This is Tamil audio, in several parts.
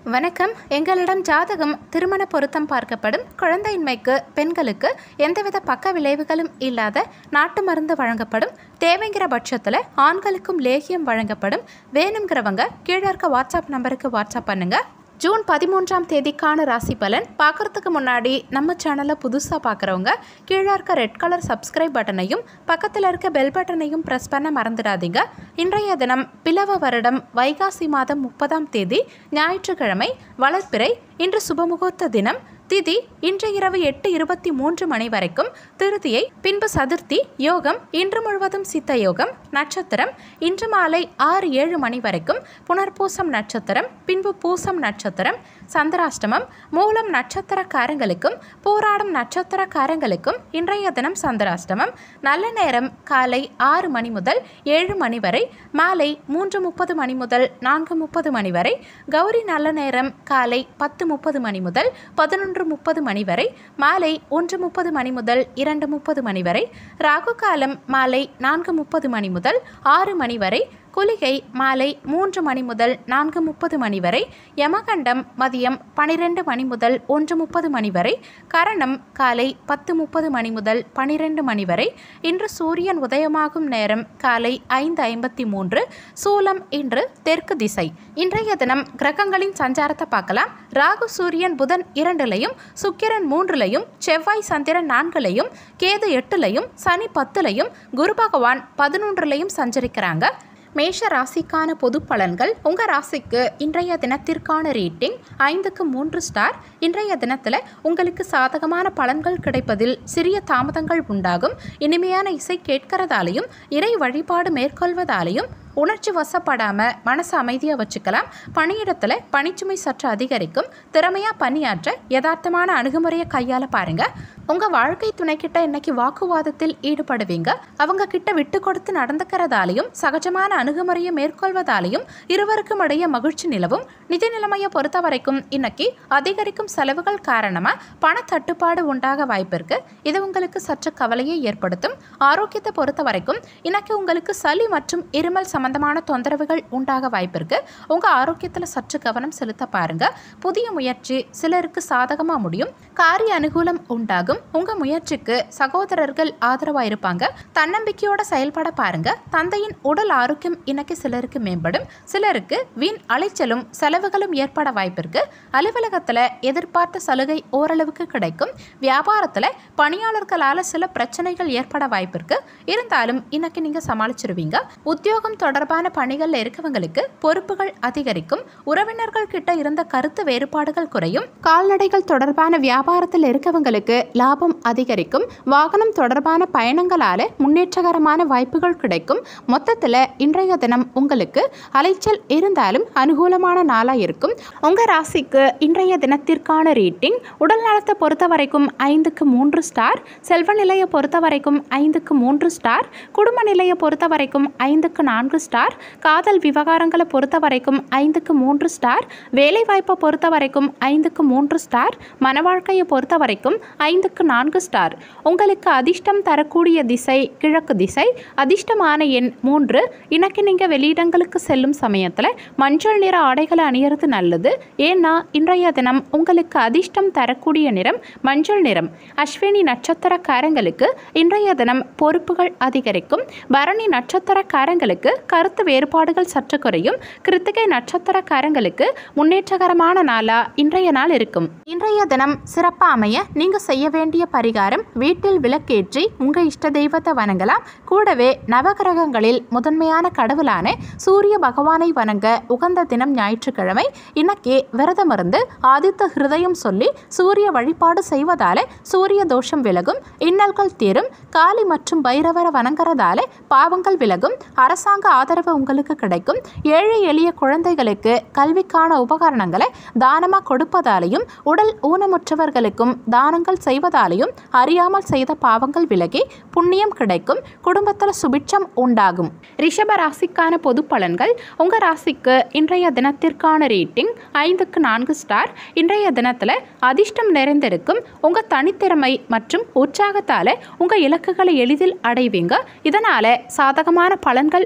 வணக்கம் எங்களிடம் ஜாதகம் திருமண பொருத்தம் பார்க்கப்படும் குழந்தையின்மைக்கு பெண்களுக்கு எந்தவித பக்க விளைவுகளும் இல்லாத நாட்டு மருந்து வழங்கப்படும் தேவைங்கிற பட்சத்தில் ஆண்களுக்கும் லேகியம் வழங்கப்படும் வேணுங்கிறவங்க கீழே இருக்க வாட்ஸ்அப் நம்பருக்கு வாட்ஸ்அப் பண்ணுங்க ஜூன் பதிமூன்றாம் தேதிக்கான ராசி பலன் பார்க்கறதுக்கு முன்னாடி நம்ம சேனலை புதுசாக பார்க்குறவங்க கீழே இருக்க ரெட் கலர் சப்ஸ்கிரைப் பட்டனையும் பக்கத்தில் இருக்க பெல் பட்டனையும் ப்ரெஸ் பண்ண மறந்துடாதீங்க இன்றைய தினம் பிளவ வருடம் வைகாசி மாதம் முப்பதாம் தேதி ஞாயிற்றுக்கிழமை வளர்ப்பிறை இன்று சுபமுகூர்த்த தினம் திதி இன்று இரவு எட்டு இருபத்தி மூன்று மணி வரைக்கும் திருதியை பின்பு சதுர்த்தி யோகம் இன்று முழுவதும் சித்த யோகம் நட்சத்திரம் இன்று மாலை ஆறு ஏழு மணி வரைக்கும் புனர்பூசம் நட்சத்திரம் பின்பு பூசம் நட்சத்திரம் சந்திராஷ்டமம் மூலம் நட்சத்திரக்காரங்களுக்கும் போராடும் நட்சத்திரக்காரங்களுக்கும் இன்றைய தினம் சந்திராஷ்டமம் நல்ல நேரம் காலை ஆறு மணி முதல் ஏழு மணி வரை மாலை மூன்று முப்பது மணி முதல் நான்கு முப்பது மணி வரை கௌரி நல்ல நேரம் காலை பத்து முப்பது மணி முதல் பதினொன்று முப்பது மணி வரை மாலை ஒன்று முப்பது மணி முதல் இரண்டு முப்பது மணி வரை ராகு காலம் மாலை நான்கு முப்பது மணி முதல் ஆறு மணி வரை குளிகை மாலை மூன்று மணி முதல் நான்கு முப்பது மணி வரை யமகண்டம் மதியம் பனிரெண்டு மணி முதல் ஒன்று முப்பது மணி வரை கரணம் காலை பத்து முப்பது மணி முதல் பனிரெண்டு மணி வரை இன்று சூரியன் உதயமாகும் நேரம் காலை ஐந்து ஐம்பத்தி மூன்று சூலம் இன்று தெற்கு திசை இன்றைய தினம் கிரகங்களின் சஞ்சாரத்தை பார்க்கலாம் ராகு சூரியன் புதன் இரண்டுலையும் சுக்கிரன் மூன்றுலையும் செவ்வாய் சந்திரன் நான்குலையும் கேது எட்டுலையும் சனி பத்துலையும் குரு பகவான் பதினொன்றுலையும் சஞ்சரிக்கிறாங்க மேஷ ராசிக்கான பொது பலன்கள் உங்கள் ராசிக்கு இன்றைய தினத்திற்கான ரேட்டிங் ஐந்துக்கு மூன்று ஸ்டார் இன்றைய தினத்தில் உங்களுக்கு சாதகமான பலன்கள் கிடைப்பதில் சிறிய தாமதங்கள் உண்டாகும் இனிமையான இசை கேட்கறதாலையும் இறை வழிபாடு மேற்கொள்வதாலையும் உணர்ச்சி வசப்படாமல் மனசு அமைதியாக வச்சுக்கலாம் பணியிடத்தில் பணிச்சுமை சற்று அதிகரிக்கும் திறமையாக பணியாற்ற யதார்த்தமான அணுகுமுறையை கையாள பாருங்க உங்கள் வாழ்க்கை துணைக்கிட்ட இன்னைக்கு வாக்குவாதத்தில் ஈடுபடுவீங்க அவங்க கிட்ட விட்டு கொடுத்து நடந்துக்கிறதாலையும் சகஜமான அணுகுமுறையை மேற்கொள்வதாலையும் இருவருக்கும் இடையே மகிழ்ச்சி நிலவும் நிதி நிலைமையை பொறுத்த வரைக்கும் இன்னைக்கு அதிகரிக்கும் செலவுகள் காரணமாக பண தட்டுப்பாடு உண்டாக வாய்ப்பு இருக்கு இது உங்களுக்கு சற்று கவலையை ஏற்படுத்தும் ஆரோக்கியத்தை பொறுத்த வரைக்கும் இன்னைக்கு உங்களுக்கு சளி மற்றும் இருமல் சம்பந்தமான தொந்தரவுகள் உண்டாக வாய்ப்பு இருக்கு உங்க ஆரோக்கியத்தில் சற்று கவனம் செலுத்த பாருங்க புதிய முயற்சி சிலருக்கு சாதகமா முடியும் காரிய அனுகூலம் உண்டாகும் உங்க முயற்சிக்கு சகோதரர்கள் ஆதரவா இருப்பாங்க தன்னம்பிக்கையோட செயல்பட பாருங்க தந்தையின் உடல் ஆரோக்கியம் இன்னைக்கு சிலருக்கு மேம்படும் சிலருக்கு வீண் அலைச்சலும் செலவுகளும் ஏற்பட வாய்ப்பு இருக்கு அலுவலகத்துல எதிர்பார்த்த சலுகை ஓரளவுக்கு கிடைக்கும் வியாபாரத்துல பணியாளர்களால சில பிரச்சனைகள் ஏற்பட வாய்ப்பு இருக்கு இருந்தாலும் இன்னைக்கு நீங்க சமாளிச்சிருவீங்க உத்தியோகம் தொடர்பான பணிகள்ல இருக்கவங்களுக்கு பொறுப்புகள் அதிகரிக்கும் உறவினர்கள் கிட்ட இருந்த கருத்து வேறுபாடுகள் குறையும் கால்நடைகள் தொடர்பான வியாபாரத்தில் இருக்கவங்களுக்கு லாபம் அதிகரிக்கும் வாகனம் தொடர்பான பயணங்களால முன்னேற்றகரமான வாய்ப்புகள் கிடைக்கும் மொத்தத்தில் இன்றைய தினம் உங்களுக்கு அலைச்சல் இருந்தாலும் அனுகூலமான நாளாக இருக்கும் உங்கள் ராசிக்கு இன்றைய தினத்திற்கான ரேட்டிங் உடல் நலத்தை பொறுத்த வரைக்கும் ஐந்துக்கு மூன்று ஸ்டார் செல்வ நிலையை பொறுத்த வரைக்கும் ஐந்துக்கு மூன்று ஸ்டார் குடும்ப நிலையை பொறுத்த வரைக்கும் ஐந்துக்கு நான்கு ஸ்டார் காதல் விவகாரங்களை பொறுத்த வரைக்கும் ஐந்துக்கு மூன்று ஸ்டார் வேலை வாய்ப்பை பொறுத்த வரைக்கும் ஐந்துக்கு மூன்று ஸ்டார் மன வாழ்க்கையை பொறுத்த வரைக்கும் ஐந்துக்கு நான்கு ஸ்டார் உங்களுக்கு அதிர்ஷ்டம் தரக்கூடிய திசை கிழக்கு திசை அதிர்ஷ்டமான எண் மூன்று இன்னைக்கு நீங்கள் வெளியிடங்களுக்கு செல்லும் சமயத்தில் மஞ்சள் நிற ஆடைகளை அணியறது நல்லது ஏன்னா இன்றைய தினம் உங்களுக்கு அதிர்ஷ்டம் தரக்கூடிய நிறம் மஞ்சள் நிறம் அஸ்வினி நட்சத்திரக்காரங்களுக்கு இன்றைய தினம் பொறுப்புகள் அதிகரிக்கும் பரணி நட்சத்திரக்காரங்களுக்கு கருத்து வேறுபாடுகள் சற்று குறையும் கிருத்திகை நட்சத்திரக்காரங்களுக்கு முன்னேற்றகரமான நாளா இன்றைய நாள் இருக்கும் இன்றைய தினம் சிறப்பாக அமைய நீங்கள் செய்ய வேண்டிய பரிகாரம் வீட்டில் விளக்கேற்றி உங்கள் இஷ்ட தெய்வத்தை வணங்கலாம் கூடவே நவகிரகங்களில் முதன்மையான கடவுளான சூரிய பகவானை வணங்க உகந்த தினம் ஞாயிற்றுக்கிழமை இன்னைக்கு விரதம் இருந்து ஆதித்த ஹிருதயம் சொல்லி சூரிய வழிபாடு செய்வதால சூரிய தோஷம் விலகும் இன்னல்கள் தீரும் காளி மற்றும் பைரவரை வணங்குறதால பாவங்கள் விலகும் அரசாங்க ஆதரவு உங்களுக்கு கிடைக்கும் ஏழை எளிய குழந்தைகளுக்கு கல்விக்கான உபகரணங்களை தானமாக கொடுப்பதாலையும் உடல் ஊனமுற்றவர்களுக்கும் தானங்கள் செய்வதாலையும் அறியாமல் செய்த பாவங்கள் விலகி புண்ணியம் கிடைக்கும் குடும்பத்தில் சுபிட்சம் உண்டாகும் ரிஷப ராசிக்கான பொது பலன்கள் உங்கள் ராசிக்கு இன்றைய தினத்திற்கான ரேட்டிங் ஐந்துக்கு நான்கு ஸ்டார் இன்றைய தினத்தில் அதிர்ஷ்டம் நிறைந்திருக்கும் உங்கள் தனித்திறமை மற்றும் உற்சாகத்தால் உங்கள் இலக்குகளை எளிதில் அடைவீங்க இதனால் சாதகமான பலன்கள் உங்களுக்கு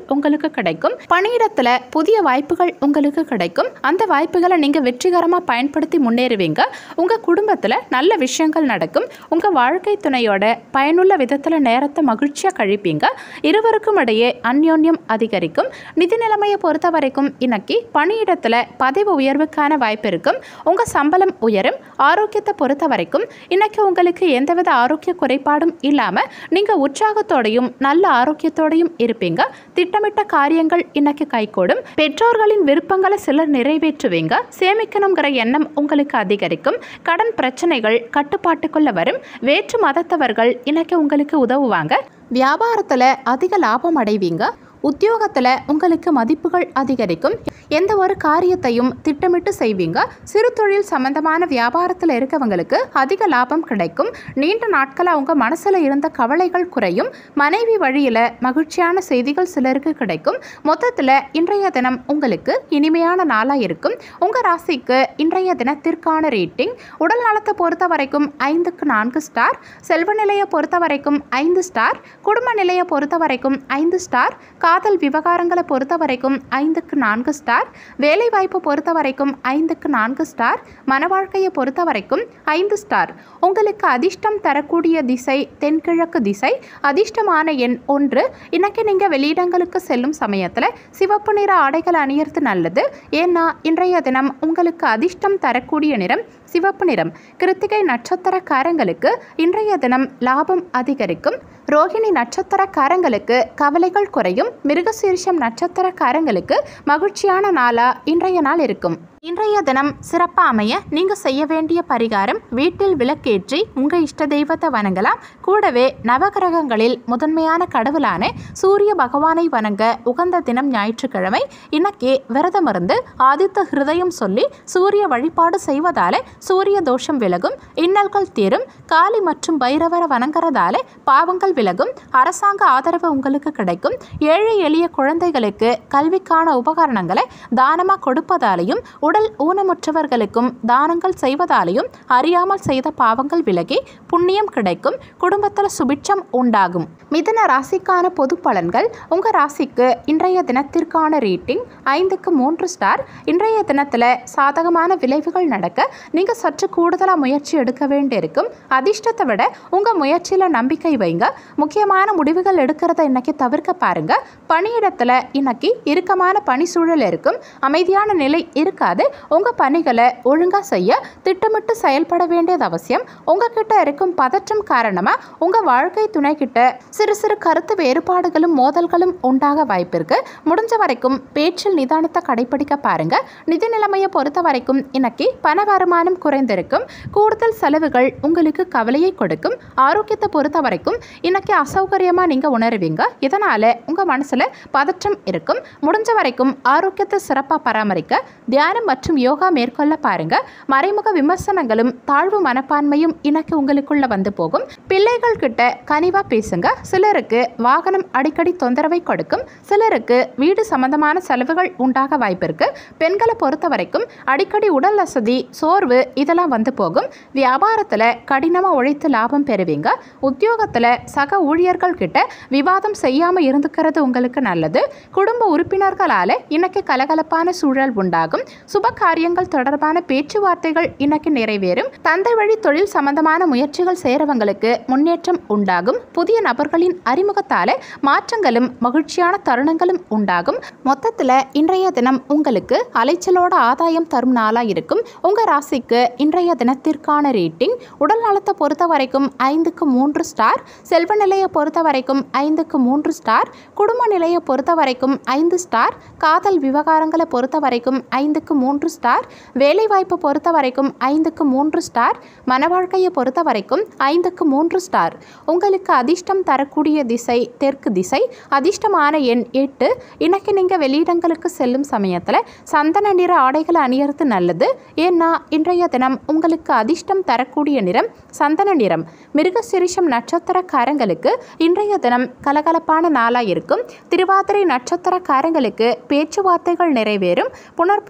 உங்களுக்கு கிடைக்கும் பணியிடத்துல புதிய வாய்ப்புகள் உங்களுக்கு கிடைக்கும் அந்த வாய்ப்புகளை நீங்க வெற்றிகரமா பயன்படுத்தி முன்னேறுவீங்க உங்க குடும்பத்துல நல்ல விஷயங்கள் நடக்கும் உங்க வாழ்க்கை துணையோட பயனுள்ள விதத்துல நேரத்தை மகிழ்ச்சியா கழிப்பீங்க இருவருக்கும் இடையே அந்யோன்யம் அதிகரிக்கும் நிதி நிலைமையை பொறுத்த வரைக்கும் இன்னைக்கு பணியிடத்துல பதவி உயர்வுக்கான வாய்ப்பு இருக்கும் உங்க சம்பளம் உயரும் ஆரோக்கியத்தை பொறுத்த வரைக்கும் இன்னைக்கு உங்களுக்கு எந்தவித ஆரோக்கிய குறைபாடும் இல்லாம நீங்க உற்சாகத்தோடையும் நல்ல ஆரோக்கியத்தோடையும் இருப்பீங்க திட்டமிட்ட காரியங்கள் இன்னைக்கு கைகூடும் பெற்றோர்களின் விருப்பங்களை சிலர் நிறைவேற்றுவீங்க சேமிக்கணுங்கிற எண்ணம் உங்களுக்கு அதிகரிக்கும் கடன் பிரச்சனைகள் கட்டுப்பாட்டுக்குள்ள வரும் வேற்று மதத்தவர்கள் இன்னைக்கு உங்களுக்கு உதவுவாங்க வியாபாரத்தில் அதிக லாபம் அடைவீங்க உத்தியோகத்தில் உங்களுக்கு மதிப்புகள் அதிகரிக்கும் எந்த ஒரு காரியத்தையும் திட்டமிட்டு செய்வீங்க சிறு தொழில் சம்பந்தமான வியாபாரத்தில் இருக்கவங்களுக்கு அதிக லாபம் கிடைக்கும் நீண்ட நாட்களாக உங்கள் மனசில் இருந்த கவலைகள் குறையும் மனைவி வழியில் மகிழ்ச்சியான செய்திகள் சிலருக்கு கிடைக்கும் மொத்தத்தில் இன்றைய தினம் உங்களுக்கு இனிமையான நாளாக இருக்கும் உங்கள் ராசிக்கு இன்றைய தினத்திற்கான ரேட்டிங் உடல் நலத்தை பொறுத்த வரைக்கும் ஐந்துக்கு நான்கு ஸ்டார் செல்வ நிலையை பொறுத்த வரைக்கும் ஐந்து ஸ்டார் குடும்ப நிலையை பொறுத்த வரைக்கும் ஐந்து ஸ்டார் காதல் விவகாரங்களை பொறுத்த வரைக்கும் ஐந்துக்கு நான்கு ஸ்டார் வேலை வாய்ப்பு பொறுத்த வரைக்கும் ஐந்துக்கு நான்கு ஸ்டார் மன வாழ்க்கையை பொறுத்த வரைக்கும் ஐந்து ஸ்டார் உங்களுக்கு அதிர்ஷ்டம் தரக்கூடிய திசை தென்கிழக்கு திசை அதிர்ஷ்டமான எண் ஒன்று இன்னைக்கு நீங்கள் வெளியிடங்களுக்கு செல்லும் சமயத்தில் சிவப்பு நிற ஆடைகள் அணியறது நல்லது ஏன்னா இன்றைய தினம் உங்களுக்கு அதிர்ஷ்டம் தரக்கூடிய நிறம் சிவப்பு நிறம் கிருத்திகை நட்சத்திரக்காரங்களுக்கு இன்றைய தினம் லாபம் அதிகரிக்கும் ரோகிணி நட்சத்திரக்காரங்களுக்கு கவலைகள் குறையும் மிருகசீரிஷம் நட்சத்திரக்காரங்களுக்கு மகிழ்ச்சியான நாளா இன்றைய நாள் இருக்கும் இன்றைய தினம் சிறப்பாக அமைய நீங்கள் செய்ய வேண்டிய பரிகாரம் வீட்டில் விளக்கேற்றி உங்கள் இஷ்ட தெய்வத்தை வணங்கலாம் கூடவே நவகிரகங்களில் முதன்மையான கடவுளான சூரிய பகவானை வணங்க உகந்த தினம் ஞாயிற்றுக்கிழமை இன்னைக்கு விரதம் இருந்து ஆதித்த ஹிருதயம் சொல்லி சூரிய வழிபாடு செய்வதால சூரிய தோஷம் விலகும் இன்னல்கள் தீரும் காளி மற்றும் பைரவரை வணங்குறதால பாவங்கள் விலகும் அரசாங்க ஆதரவு உங்களுக்கு கிடைக்கும் ஏழை எளிய குழந்தைகளுக்கு கல்விக்கான உபகரணங்களை தானமாக கொடுப்பதாலையும் உடல் ஊனமுற்றவர்களுக்கும் தானங்கள் செய்வதாலையும் அறியாமல் செய்த பாவங்கள் விலகி புண்ணியம் கிடைக்கும் குடும்பத்தில் சுபிட்சம் உண்டாகும் மிதுன ராசிக்கான பொது பலன்கள் உங்கள் ராசிக்கு இன்றைய தினத்திற்கான ரேட்டிங் ஐந்துக்கு மூன்று ஸ்டார் இன்றைய தினத்தில் சாதகமான விளைவுகள் நடக்க நீங்கள் சற்று கூடுதலாக முயற்சி எடுக்க வேண்டியிருக்கும் அதிர்ஷ்டத்தை விட உங்கள் முயற்சியில் நம்பிக்கை வைங்க முக்கியமான முடிவுகள் எடுக்கிறத இன்னைக்கு தவிர்க்க பாருங்க பணியிடத்தில் இன்னைக்கு இறுக்கமான பணி சூழல் இருக்கும் அமைதியான நிலை இருக்காது உங்கள் பணிகளை ஒழுங்காக செய்ய திட்டமிட்டு செயல்பட வேண்டியது அவசியம் உங்ககிட்ட இருக்கும் பதற்றம் காரணமாக உங்கள் வாழ்க்கை துணை கிட்ட சிறு சிறு கருத்து வேறுபாடுகளும் மோதல்களும் உண்டாக வாய்ப்பிருக்கு முடிஞ்ச வரைக்கும் பேச்சில் நிதானத்தை கடைபிடிக்க பாருங்க நிதி நிலைமையை பொறுத்த வரைக்கும் இன்னைக்கு பண வருமானம் குறைந்திருக்கும் கூடுதல் செலவுகள் உங்களுக்கு கவலையை கொடுக்கும் ஆரோக்கியத்தை பொறுத்த வரைக்கும் இன்னைக்கு அசௌகரியமாக நீங்கள் உணருவீங்க இதனால் உங்கள் மனசில் பதற்றம் இருக்கும் முடிஞ்ச வரைக்கும் ஆரோக்கியத்தை சிறப்பாக பராமரிக்க தியானம் மற்றும் யோகா மேற்கொள்ள பாருங்க மறைமுக விமர்சனங்களும் தாழ்வு மனப்பான்மையும் இன்னைக்கு உங்களுக்குள்ள வந்து போகும் பிள்ளைகள் கிட்ட கனிவா பேசுங்க சிலருக்கு வாகனம் அடிக்கடி தொந்தரவை கொடுக்கும் சிலருக்கு வீடு சம்பந்தமான செலவுகள் உண்டாக வாய்ப்பிருக்கு பெண்களை பொறுத்த வரைக்கும் அடிக்கடி உடல் அசதி சோர்வு இதெல்லாம் வந்து போகும் வியாபாரத்தில் கடினமாக உழைத்து லாபம் பெறுவீங்க உத்தியோகத்தில் சக ஊழியர்கள் கிட்ட விவாதம் செய்யாமல் இருந்துக்கிறது உங்களுக்கு நல்லது குடும்ப உறுப்பினர்களால் இன்னைக்கு கலகலப்பான சூழல் உண்டாகும் சுப காரியங்கள் தொடர்பான பேச்சுவார்த்தைகள் இன்னைக்கு நிறைவேறும் தந்தை வழி தொழில் சம்பந்தமான முயற்சிகள் செய்கிறவங்களுக்கு முன்னேற்றம் உண்டாகும் புதிய நபர்களின் அறிமுகத்தால மாற்றங்களும் மகிழ்ச்சியான தருணங்களும் உண்டாகும் மொத்தத்தில் இன்றைய தினம் உங்களுக்கு அலைச்சலோட ஆதாயம் தரும் நாளாக இருக்கும் உங்கள் ராசிக்கு இன்றைய தினத்திற்கான ரேட்டிங் உடல் நலத்தை பொறுத்த வரைக்கும் ஐந்துக்கு மூன்று ஸ்டார் செல்வ நிலையை பொறுத்த வரைக்கும் ஐந்துக்கு மூன்று ஸ்டார் குடும்ப நிலையை பொறுத்த வரைக்கும் ஐந்து ஸ்டார் காதல் விவகாரங்களை பொறுத்த வரைக்கும் ஐந்துக்கு மூன்று ஸ்டார் வேலைவாய்ப்பு பொறுத்த வரைக்கும் ஐந்துக்கு மூன்று ஸ்டார் மன வாழ்க்கையை பொறுத்த வரைக்கும் ஐந்துக்கு மூன்று ஸ்டார் உங்களுக்கு அதிர்ஷ்டம் தரக்கூடிய திசை தெற்கு திசை அதிர்ஷ்டமான எண் எட்டு இன்னைக்கு நீங்கள் வெளியிடங்களுக்கு செல்லும் சமயத்தில் சந்தன நிற ஆடைகளை அணியறது நல்லது ஏன்னா இன்றைய தினம் உங்களுக்கு அதிர்ஷ்டம் தரக்கூடிய நிறம் சந்தன நிறம் மிருகசிரிஷம் நட்சத்திரக்காரங்களுக்கு இன்றைய தினம் கலகலப்பான நாளாக இருக்கும் திருவாதிரை நட்சத்திரக்காரங்களுக்கு பேச்சுவார்த்தைகள் நிறைவேறும் புனர்பூசம்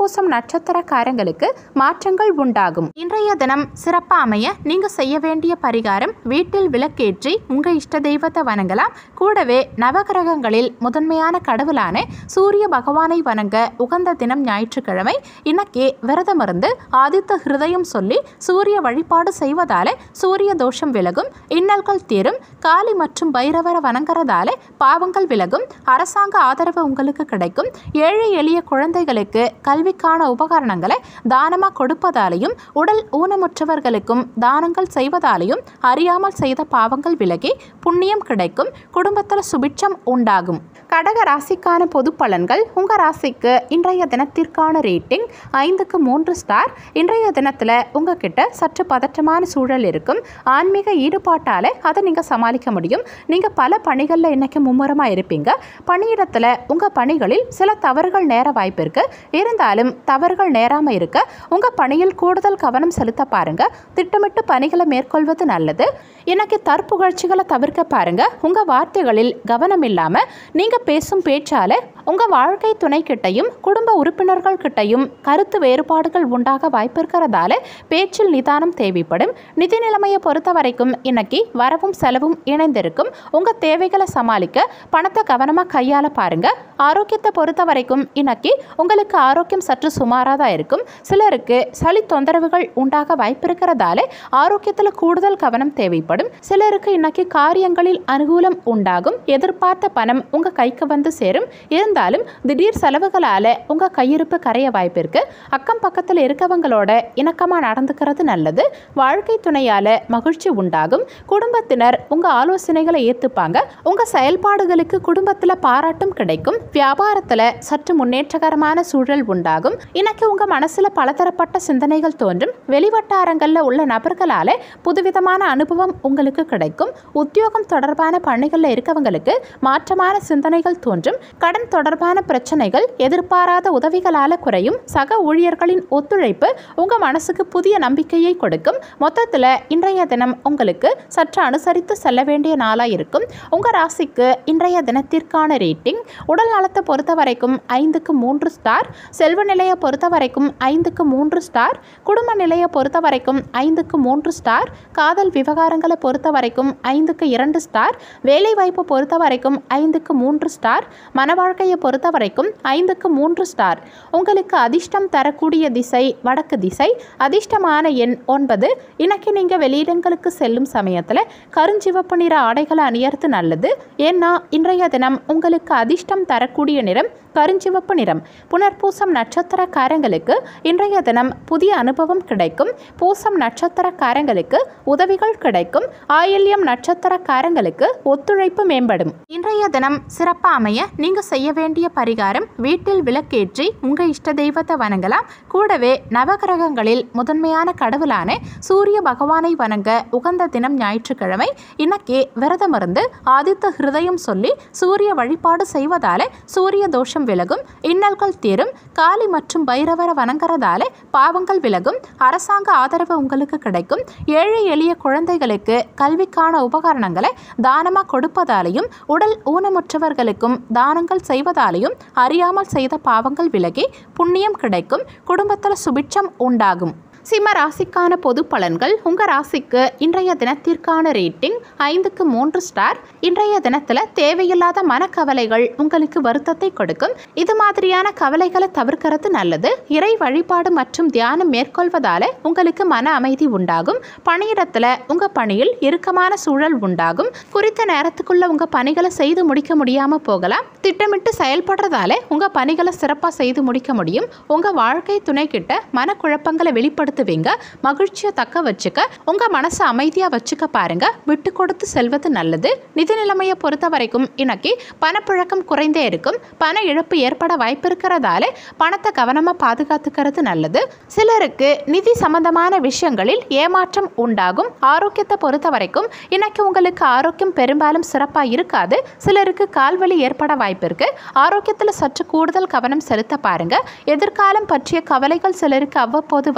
நட்சத்திரக்காரங்களுக்கு மாற்றங்கள் உண்டாகும் இன்றைய தினம் சிறப்பா அமைய நீங்க செய்ய வேண்டிய பரிகாரம் வீட்டில் விளக்கேற்றி உங்க இஷ்ட தெய்வத்தை வணங்கலாம் கூடவே நவகிரகங்களில் முதன்மையான கடவுளான சூரிய பகவானை வணங்க உகந்த தினம் ஞாயிற்றுக்கிழமை இன்னைக்கு விரதமிருந்து ஆதித்த ஹிருதயம் சொல்லி சூரிய வழிபாடு செய்வதால சூரிய தோஷம் விலகும் இன்னல்கள் தீரும் காளி மற்றும் பைரவரை வணங்குறதால பாவங்கள் விலகும் அரசாங்க ஆதரவு உங்களுக்கு கிடைக்கும் ஏழை எளிய குழந்தைகளுக்கு கல்விக்கான உபகரணங்களை தானமாக கொடுப்பதாலையும் உடல் ஊனமுற்றவர்களுக்கும் தானங்கள் செய்வதாலையும் அறியாமல் செய்த பாவங்கள் விலகி புண்ணியம் கிடைக்கும் குடும்பத்தில் சுபிட்சம் உண்டாகும் கடக ராசிக்கான பொது பலன்கள் உங்கள் ராசிக்கு இன்றைய தினத்திற்கான ரேட்டிங் ஐந்துக்கு மூன்று ஸ்டார் இன்றைய தினத்தில் உங்ககிட்ட சற்று பதற்றமான சூழல் இருக்கும் ஆன்மீக ஈடுபாட்டால் அதை நீங்கள் சமாளிக்க முடியும் நீங்கள் பல பணிகளில் இன்னைக்கு மும்முரமாக இருப்பீங்க பணியிடத்தில் உங்கள் பணிகளில் சில தவறுகள் நேர வாய்ப்பு இருக்கு இருந்தாலும் தவறுகள் நேராமல் இருக்க உங்கள் பணியில் கூடுதல் கவனம் செலுத்த பாருங்க திட்டமிட்டு பணிகளை மேற்கொள்வது நல்லது இன்னைக்கு தற்புகழ்ச்சிகளை தவிர்க்க பாருங்க உங்கள் வார்த்தைகளில் கவனம் இல்லாமல் நீங்கள் பேசும் பேச்சால உங்கள் வாழ்க்கை துணை கிட்டையும் குடும்ப உறுப்பினர்கள் கிட்டையும் கருத்து வேறுபாடுகள் உண்டாக வாய்ப்பு இருக்கிறதால பேச்சில் நிதானம் தேவைப்படும் நிதி நிலைமையை பொறுத்த வரைக்கும் இன்னைக்கு வரவும் செலவும் இணைந்திருக்கும் உங்கள் தேவைகளை சமாளிக்க பணத்தை கவனமாக கையாள பாருங்க ஆரோக்கியத்தை பொறுத்த வரைக்கும் இன்னைக்கு உங்களுக்கு ஆரோக்கியம் சற்று சுமாராக தான் இருக்கும் சிலருக்கு சளி தொந்தரவுகள் உண்டாக வாய்ப்பு இருக்கிறதால ஆரோக்கியத்தில் கூடுதல் கவனம் தேவைப்படும் சிலருக்கு இன்னைக்கு காரியங்களில் அனுகூலம் உண்டாகும் எதிர்பார்த்த பணம் உங்கள் கைக்கு வந்து சேரும் இருந்தாலும் திடீர் செலவுகளால் உங்கள் கையிருப்பு கரைய வாய்ப்பு இருக்கு அக்கம் பக்கத்தில் இருக்கவங்களோட இணக்கமாக நடந்துக்கிறது நல்லது வாழ்க்கை துணையால் மகிழ்ச்சி உண்டாகும் குடும்பத்தினர் உங்கள் ஆலோசனைகளை ஏற்றுப்பாங்க உங்கள் செயல்பாடுகளுக்கு குடும்பத்தில் பாராட்டும் கிடைக்கும் வியாபாரத்தில் சற்று முன்னேற்றகரமான சூழல் உண்டாகும் இன்னைக்கு உங்கள் மனசில் பலதரப்பட்ட சிந்தனைகள் தோன்றும் வெளிவட்டாரங்களில் உள்ள நபர்களால் புதுவிதமான அனுபவம் உங்களுக்கு கிடைக்கும் உத்தியோகம் தொடர்பான பணிகளில் இருக்கவங்களுக்கு மாற்றமான சிந்தனைகள் தோன்றும் கடன் தொடர்பான பிரச்சனைகள் எதிர்பாராத உதவிகளால் குறையும் சக ஊழியர்களின் ஒத்துழைப்பு உங்கள் மனசுக்கு புதிய நம்பிக்கையை கொடுக்கும் மொத்தத்தில் இன்றைய தினம் உங்களுக்கு சற்று அனுசரித்து செல்ல வேண்டிய நாளாக இருக்கும் உங்கள் ராசிக்கு இன்றைய தினத்திற்கான ரேட்டிங் உடல் நலத்தை பொறுத்த வரைக்கும் ஐந்துக்கு மூன்று ஸ்டார் செல்வ நிலையை பொறுத்த வரைக்கும் ஐந்துக்கு மூன்று ஸ்டார் குடும்ப நிலையை பொறுத்த வரைக்கும் ஐந்துக்கு மூன்று ஸ்டார் காதல் விவகாரங்களை பொறுத்த வரைக்கும் ஐந்துக்கு இரண்டு ஸ்டார் வேலைவாய்ப்பு பொறுத்த வரைக்கும் ஐந்துக்கு மூன்று ஸ்டார் மன வாழ்க்கையை பொறுத்த வரைக்கும் ஐந்துக்கு மூன்று ஸ்டார் உங்களுக்கு அதிர்ஷ்டம் தரக்கூடிய திசை வடக்கு திசை அதிர்ஷ்டமான எண் ஒன்பது இன்னைக்கு நீங்கள் வெளியிடங்களுக்கு செல்லும் சமயத்தில் கருஞ்சிவப்பு நிற ஆடைகளை அணியறது நல்லது ஏன்னா இன்றைய தினம் உங்களுக்கு அதிர்ஷ்டம் தரக்கூடிய நிறம் கருஞ்சிவப்பு நிறம் புனர்பூசம் நட்சத்திரக்காரங்களுக்கு இன்றைய தினம் புதிய அனுபவம் கிடைக்கும் பூசம் நட்சத்திரக்காரங்களுக்கு உதவிகள் கிடைக்கும் ஆயில்யம் நட்சத்திரக்காரங்களுக்கு ஒத்துழைப்பு மேம்படும் இன்றைய தினம் சிறப்பாக அமைய நீங்கள் செய்ய வேண்டிய பரிகாரம் வீட்டில் விளக்கேற்றி உங்கள் இஷ்ட தெய்வத்தை வணங்கலாம் கூடவே நவகிரகங்களில் முதன்மையான கடவுளான சூரிய பகவானை வணங்க உகந்த தினம் ஞாயிற்றுக்கிழமை இன்னைக்கு விரதமிருந்து ஆதித்த ஹிருதயம் சொல்லி சூரிய வழிபாடு செய்வதால சூரிய தோஷம் விலகும் இன்னல்கள் தீரும் காளி மற்றும் பைரவரை வணங்குறதால பாவங்கள் விலகும் அரசாங்க ஆதரவு உங்களுக்கு கிடைக்கும் ஏழை எளிய குழந்தைகளுக்கு கல்விக்கான உபகரணங்களை தானமாக கொடுப்பதாலையும் உடல் ஊனமுற்றவர்களுக்கும் தானங்கள் செய்வதாலையும் அறியாமல் செய்த பாவங்கள் விலகி புண்ணியம் கிடைக்கும் குடும்பத்தில் சுபிட்சம் உண்டாகும் சிம்ம ராசிக்கான பொது பலன்கள் உங்கள் ராசிக்கு இன்றைய தினத்திற்கான ரேட்டிங் ஐந்துக்கு மூன்று ஸ்டார் இன்றைய தினத்தில் தேவையில்லாத மனக்கவலைகள் உங்களுக்கு வருத்தத்தை கொடுக்கும் இது மாதிரியான கவலைகளை தவிர்க்கிறது நல்லது இறை வழிபாடு மற்றும் தியானம் மேற்கொள்வதால உங்களுக்கு மன அமைதி உண்டாகும் பணியிடத்தில் உங்கள் பணியில் இறுக்கமான சூழல் உண்டாகும் குறித்த நேரத்துக்குள்ள உங்கள் பணிகளை செய்து முடிக்க முடியாமல் போகலாம் திட்டமிட்டு செயல்படுறதால உங்கள் பணிகளை சிறப்பாக செய்து முடிக்க முடியும் உங்கள் வாழ்க்கை துணை கிட்ட மனக்குழப்பங்களை வெளிப்படுத்துவீங்க மகிழ்ச்சியை தக்க வச்சுக்க உங்கள் மனசை அமைதியாக வச்சுக்க பாருங்க விட்டு கொடுத்து செல்வது நல்லது நிதி நிலைமையை பொறுத்த வரைக்கும் இன்னைக்கு பணப்புழக்கம் குறைந்தே இருக்கும் பண இழப்பு ஏற்பட வாய்ப்பு இருக்கிறதால பணத்தை கவனமாக பாதுகாத்துக்கிறது நல்லது சிலருக்கு நிதி சம்பந்தமான விஷயங்களில் ஏமாற்றம் உண்டாகும் ஆரோக்கியத்தை பொறுத்த வரைக்கும் இன்னைக்கு உங்களுக்கு ஆரோக்கியம் பெரும்பாலும் சிறப்பாக இருக்காது சிலருக்கு கால்வலி ஏற்பட வாய்ப்பு இருக்கு ஆரோக்கியத்தில் சற்று கூடுதல் கவனம் செலுத்த பாருங்க எதிர்காலம் பற்றிய கவலைகள் சிலருக்கு அவ்வப்போது வந்து போகும்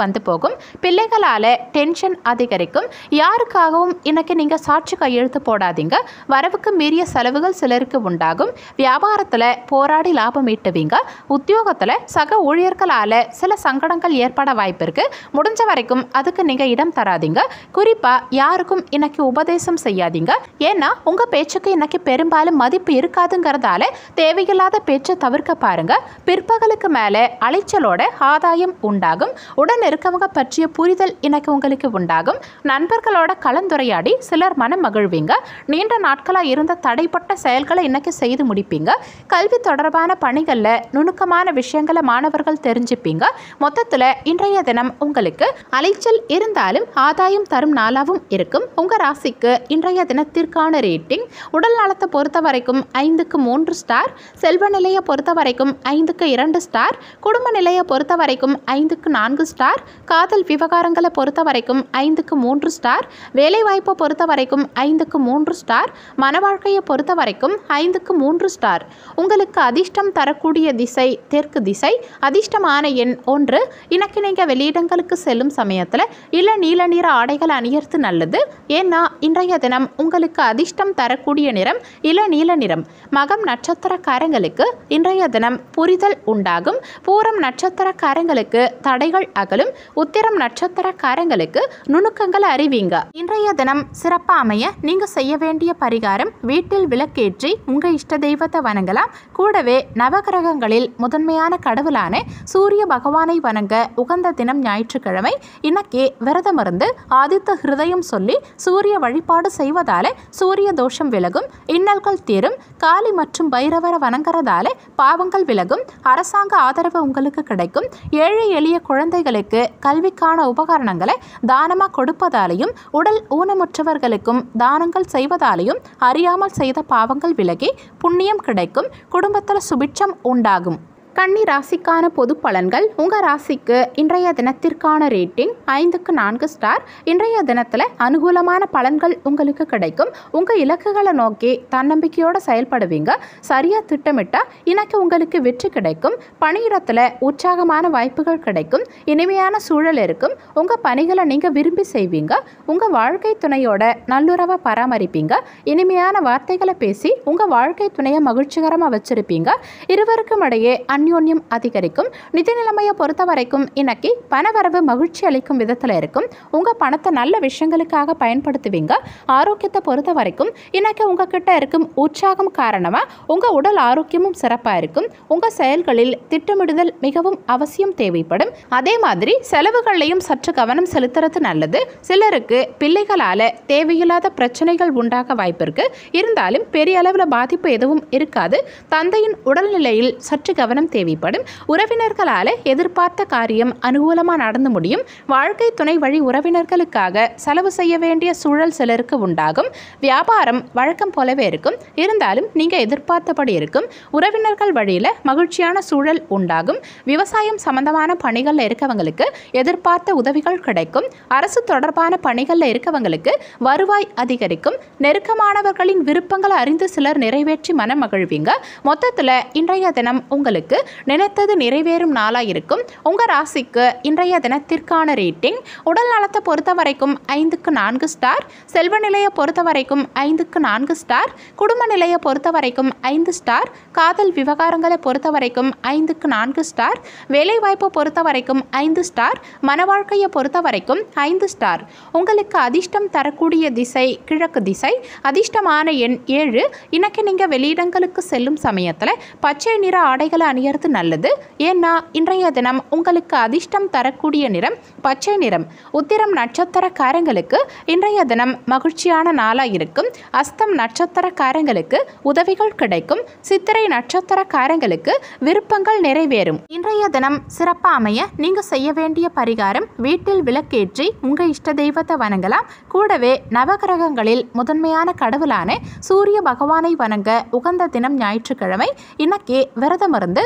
உண்டாகும் பிள்ளைகளால் டென்ஷன் அதிகரிக்கும் யாருக்காகவும் இன்னைக்கு நீங்கள் சாட்சி கையெழுத்து போடாதீங்க வரவுக்கு மீறிய செலவுகள் சிலருக்கு உண்டாகும் வியாபாரத்தில் போராடி லாபம் ஈட்டுவீங்க உத்தியோகத்தில் சக ஊழியர்களால் சில சங்கடங்கள் ஏற்பட வாய்ப்பு இருக்கு முடிஞ்ச வரைக்கும் அதுக்கு நீங்கள் இடம் தராதீங்க குறிப்பாக யாருக்கும் இன்னைக்கு உபதேசம் செய்யாதீங்க ஏன்னா உங்கள் பேச்சுக்கு இன்னைக்கு பெரும்பாலும் மதிப்பு இருக்காதுங்கிறதால தேவையில்லாத பேச்சை தவிர்க்க பாருங்க பிற்பகலுக்கு மேலே அலைச்சலோட ஆதாயம் உண்டாகும் உடன் இருக்கவங்க பற்றிய புரிதல் இன்னைக்கு உங்களுக்கு உண்டாகும் நண்பர்களோட கலந்துரையாடி சிலர் மனம் மகிழ்வீங்க நீண்ட நாட்களாக இருந்த தடைப்பட்ட செயல்களை இன்னைக்கு செய்து முடிப்பீங்க கல்வி தொடர்பான பணிகளில் நுணுக்கமான விஷயங்களை மாணவர்கள் தெரிஞ்சுப்பீங்க மொத்தத்தில் இன்றைய தினம் உங்களுக்கு அலைச்சல் இருந்தாலும் ஆதாயம் தரும் நாளாகவும் இருக்கும் உங்கள் ராசிக்கு இன்றைய தினத்திற்கான ரேட்டிங் உடல் நலத்தை பொறுத்த வரைக்கும் ஐந்துக்கு மூன்று ஸ்டார் செல்வ நிலையை பொறுத்த வரைக்கும் ஐந்துக்கு இரண்டு ஸ்டார் குடும்ப நிலையை பொறுத்த வரைக்கும் ஐந்துக்கு நான்கு ஸ்டார் காதல் விவகாரங்களை பொறுத்த வரைக்கும் ஐந்துக்கு மூன்று ஸ்டார் வேலைவாய்ப்பை பொறுத்த வரைக்கும் ஐந்துக்கு மூன்று ஸ்டார் மன வாழ்க்கையை பொறுத்த வரைக்கும் ஐந்துக்கு மூன்று ஸ்டார் உங்களுக்கு அதிர்ஷ்டம் தரக்கூடிய திசை தெற்கு திசை அதிர்ஷ்டமான எண் ஒன்று இன்னைக்கு நீங்கள் வெளியிடங்களுக்கு செல்லும் சமயத்தில் இள நீல நிற ஆடைகள் அணியறது நல்லது ஏன்னா இன்றைய தினம் உங்களுக்கு அதிர்ஷ்டம் தரக்கூடிய நிறம் இள நீல நிறம் மகம் நட்சத்திரக்காரங்களுக்கு இன்றைய தினம் புரிதல் உண்டாகும் பூரம் நட்சத்திரக்காரங்களுக்கு தடைகள் அகலும் உத்திரம் நட்சத்திரக்காரங்களுக்கு நுணுக்கங்கள் அறிவீங்க இன்றைய தினம் சிறப்பாக அமைய நீங்கள் செய்ய வேண்டிய பரிகாரம் வீட்டில் விளக்கேற்றி உங்கள் இஷ்ட தெய்வத்தை வணங்கலாம் கூடவே நவகிரகங்களில் முதன்மையான கடவுளான சூரிய பகவானை வணங்க உகந்த தினம் ஞாயிற்றுக்கிழமை இன்னைக்கு விரதம் இருந்து ஆதித்த ஹிருதயம் சொல்லி சூரிய வழிபாடு செய்வதால சூரிய தோஷம் விலகும் இன்னல்கள் தீரும் காளி மற்றும் பைரவரை வணங்குறதால பாவங்கள் விலகும் அரசாங்க ஆதரவு உங்களுக்கு கிடைக்கும் ஏழை எளிய குழந்தைகளுக்கு கல்விக்கான உபகரணங்களை தானமாக கொடுப்பதாலையும் உடல் ஊனமுற்றவர்களுக்கும் தானங்கள் செய்வதாலையும் அறியாமல் செய்த பாவங்கள் விலகி புண்ணியம் கிடைக்கும் குடும்பத்தில் சுபிட்சம் உண்டாகும் கன்னி ராசிக்கான பொது பலன்கள் உங்கள் ராசிக்கு இன்றைய தினத்திற்கான ரேட்டிங் ஐந்துக்கு நான்கு ஸ்டார் இன்றைய தினத்தில் அனுகூலமான பலன்கள் உங்களுக்கு கிடைக்கும் உங்கள் இலக்குகளை நோக்கி தன்னம்பிக்கையோடு செயல்படுவீங்க சரியாக திட்டமிட்டால் இன்னைக்கு உங்களுக்கு வெற்றி கிடைக்கும் பணியிடத்தில் உற்சாகமான வாய்ப்புகள் கிடைக்கும் இனிமையான சூழல் இருக்கும் உங்கள் பணிகளை நீங்கள் விரும்பி செய்வீங்க உங்கள் வாழ்க்கை துணையோட நல்லுறவை பராமரிப்பீங்க இனிமையான வார்த்தைகளை பேசி உங்கள் வாழ்க்கை துணையை மகிழ்ச்சிகரமாக வச்சிருப்பீங்க இருவருக்கும் இடையே அந்யோன்யம் அதிகரிக்கும் நிதி நிலைமையை பொறுத்த வரைக்கும் இன்னைக்கு பணவரவு மகிழ்ச்சி அளிக்கும் விதத்தில் இருக்கும் உங்கள் பணத்தை நல்ல விஷயங்களுக்காக பயன்படுத்துவீங்க ஆரோக்கியத்தை பொறுத்த வரைக்கும் இன்னைக்கு உங்ககிட்ட இருக்கும் உற்சாகம் காரணமாக உங்கள் உடல் ஆரோக்கியமும் சிறப்பாக இருக்கும் உங்கள் செயல்களில் திட்டமிடுதல் மிகவும் அவசியம் தேவைப்படும் அதே மாதிரி செலவுகள்லையும் சற்று கவனம் செலுத்துறது நல்லது சிலருக்கு பிள்ளைகளால் தேவையில்லாத பிரச்சனைகள் உண்டாக வாய்ப்பு இருக்கு இருந்தாலும் பெரிய அளவில் பாதிப்பு எதுவும் இருக்காது தந்தையின் உடல்நிலையில் சற்று கவனம் தேவைப்படும் உறவினர்களால் எதிர்பார்த்த காரியம் அனுகூலமாக நடந்து முடியும் வாழ்க்கை துணை வழி உறவினர்களுக்காக செலவு செய்ய வேண்டிய சூழல் சிலருக்கு உண்டாகும் வியாபாரம் வழக்கம் போலவே இருக்கும் இருந்தாலும் நீங்கள் எதிர்பார்த்தபடி இருக்கும் உறவினர்கள் வழியில் மகிழ்ச்சியான சூழல் உண்டாகும் விவசாயம் சம்பந்தமான பணிகளில் இருக்கவங்களுக்கு எதிர்பார்த்த உதவிகள் கிடைக்கும் அரசு தொடர்பான பணிகளில் இருக்கவங்களுக்கு வருவாய் அதிகரிக்கும் நெருக்கமானவர்களின் விருப்பங்களை அறிந்து சிலர் நிறைவேற்றி மனம் மகிழ்வீங்க மொத்தத்தில் இன்றைய தினம் உங்களுக்கு நினைத்தது நிறைவேறும் நாளாக இருக்கும் உங்கள் ராசிக்கு இன்றைய தினத்திற்கான ரேட்டிங் உடல் நலத்தை பொறுத்த வரைக்கும் ஐந்துக்கு நான்கு ஸ்டார் செல்வ நிலையை பொறுத்த வரைக்கும் ஐந்துக்கு நான்கு ஸ்டார் குடும்ப நிலையை பொறுத்த வரைக்கும் ஐந்து ஸ்டார் காதல் விவகாரங்களை பொறுத்த வரைக்கும் ஐந்துக்கு நான்கு ஸ்டார் வேலைவாய்ப்பை பொறுத்த வரைக்கும் ஐந்து ஸ்டார் மன வாழ்க்கையை பொறுத்த வரைக்கும் ஐந்து ஸ்டார் உங்களுக்கு அதிர்ஷ்டம் தரக்கூடிய திசை கிழக்கு திசை அதிர்ஷ்டமான எண் ஏழு இன்னைக்கு நீங்கள் வெளியிடங்களுக்கு செல்லும் சமயத்தில் பச்சை நிற ஆடைகளை அணியறது நல்லது ஏன்னா இன்றைய தினம் உங்களுக்கு அதிர்ஷ்டம் தரக்கூடிய நிறம் பச்சை நிறம் உத்திரம் நட்சத்திரக்காரங்களுக்கு இன்றைய தினம் மகிழ்ச்சியான நாளாக இருக்கும் அஸ்தம் நட்சத்திரக்காரங்களுக்கு உதவிகள் கிடைக்கும் சித்திரை நட்சத்திரக்காரங்களுக்கு விருப்பங்கள் நிறைவேறும் இன்றைய தினம் சிறப்பாக அமைய நீங்கள் செய்ய வேண்டிய பரிகாரம் வீட்டில் விளக்கேற்றி உங்கள் இஷ்ட தெய்வத்தை வணங்கலாம் கூடவே நவகிரகங்களில் முதன்மையான கடவுளான சூரிய பகவானை வணங்க உகந்த தினம் ஞாயிற்றுக்கிழமை இன்னைக்கு விரதம் இருந்து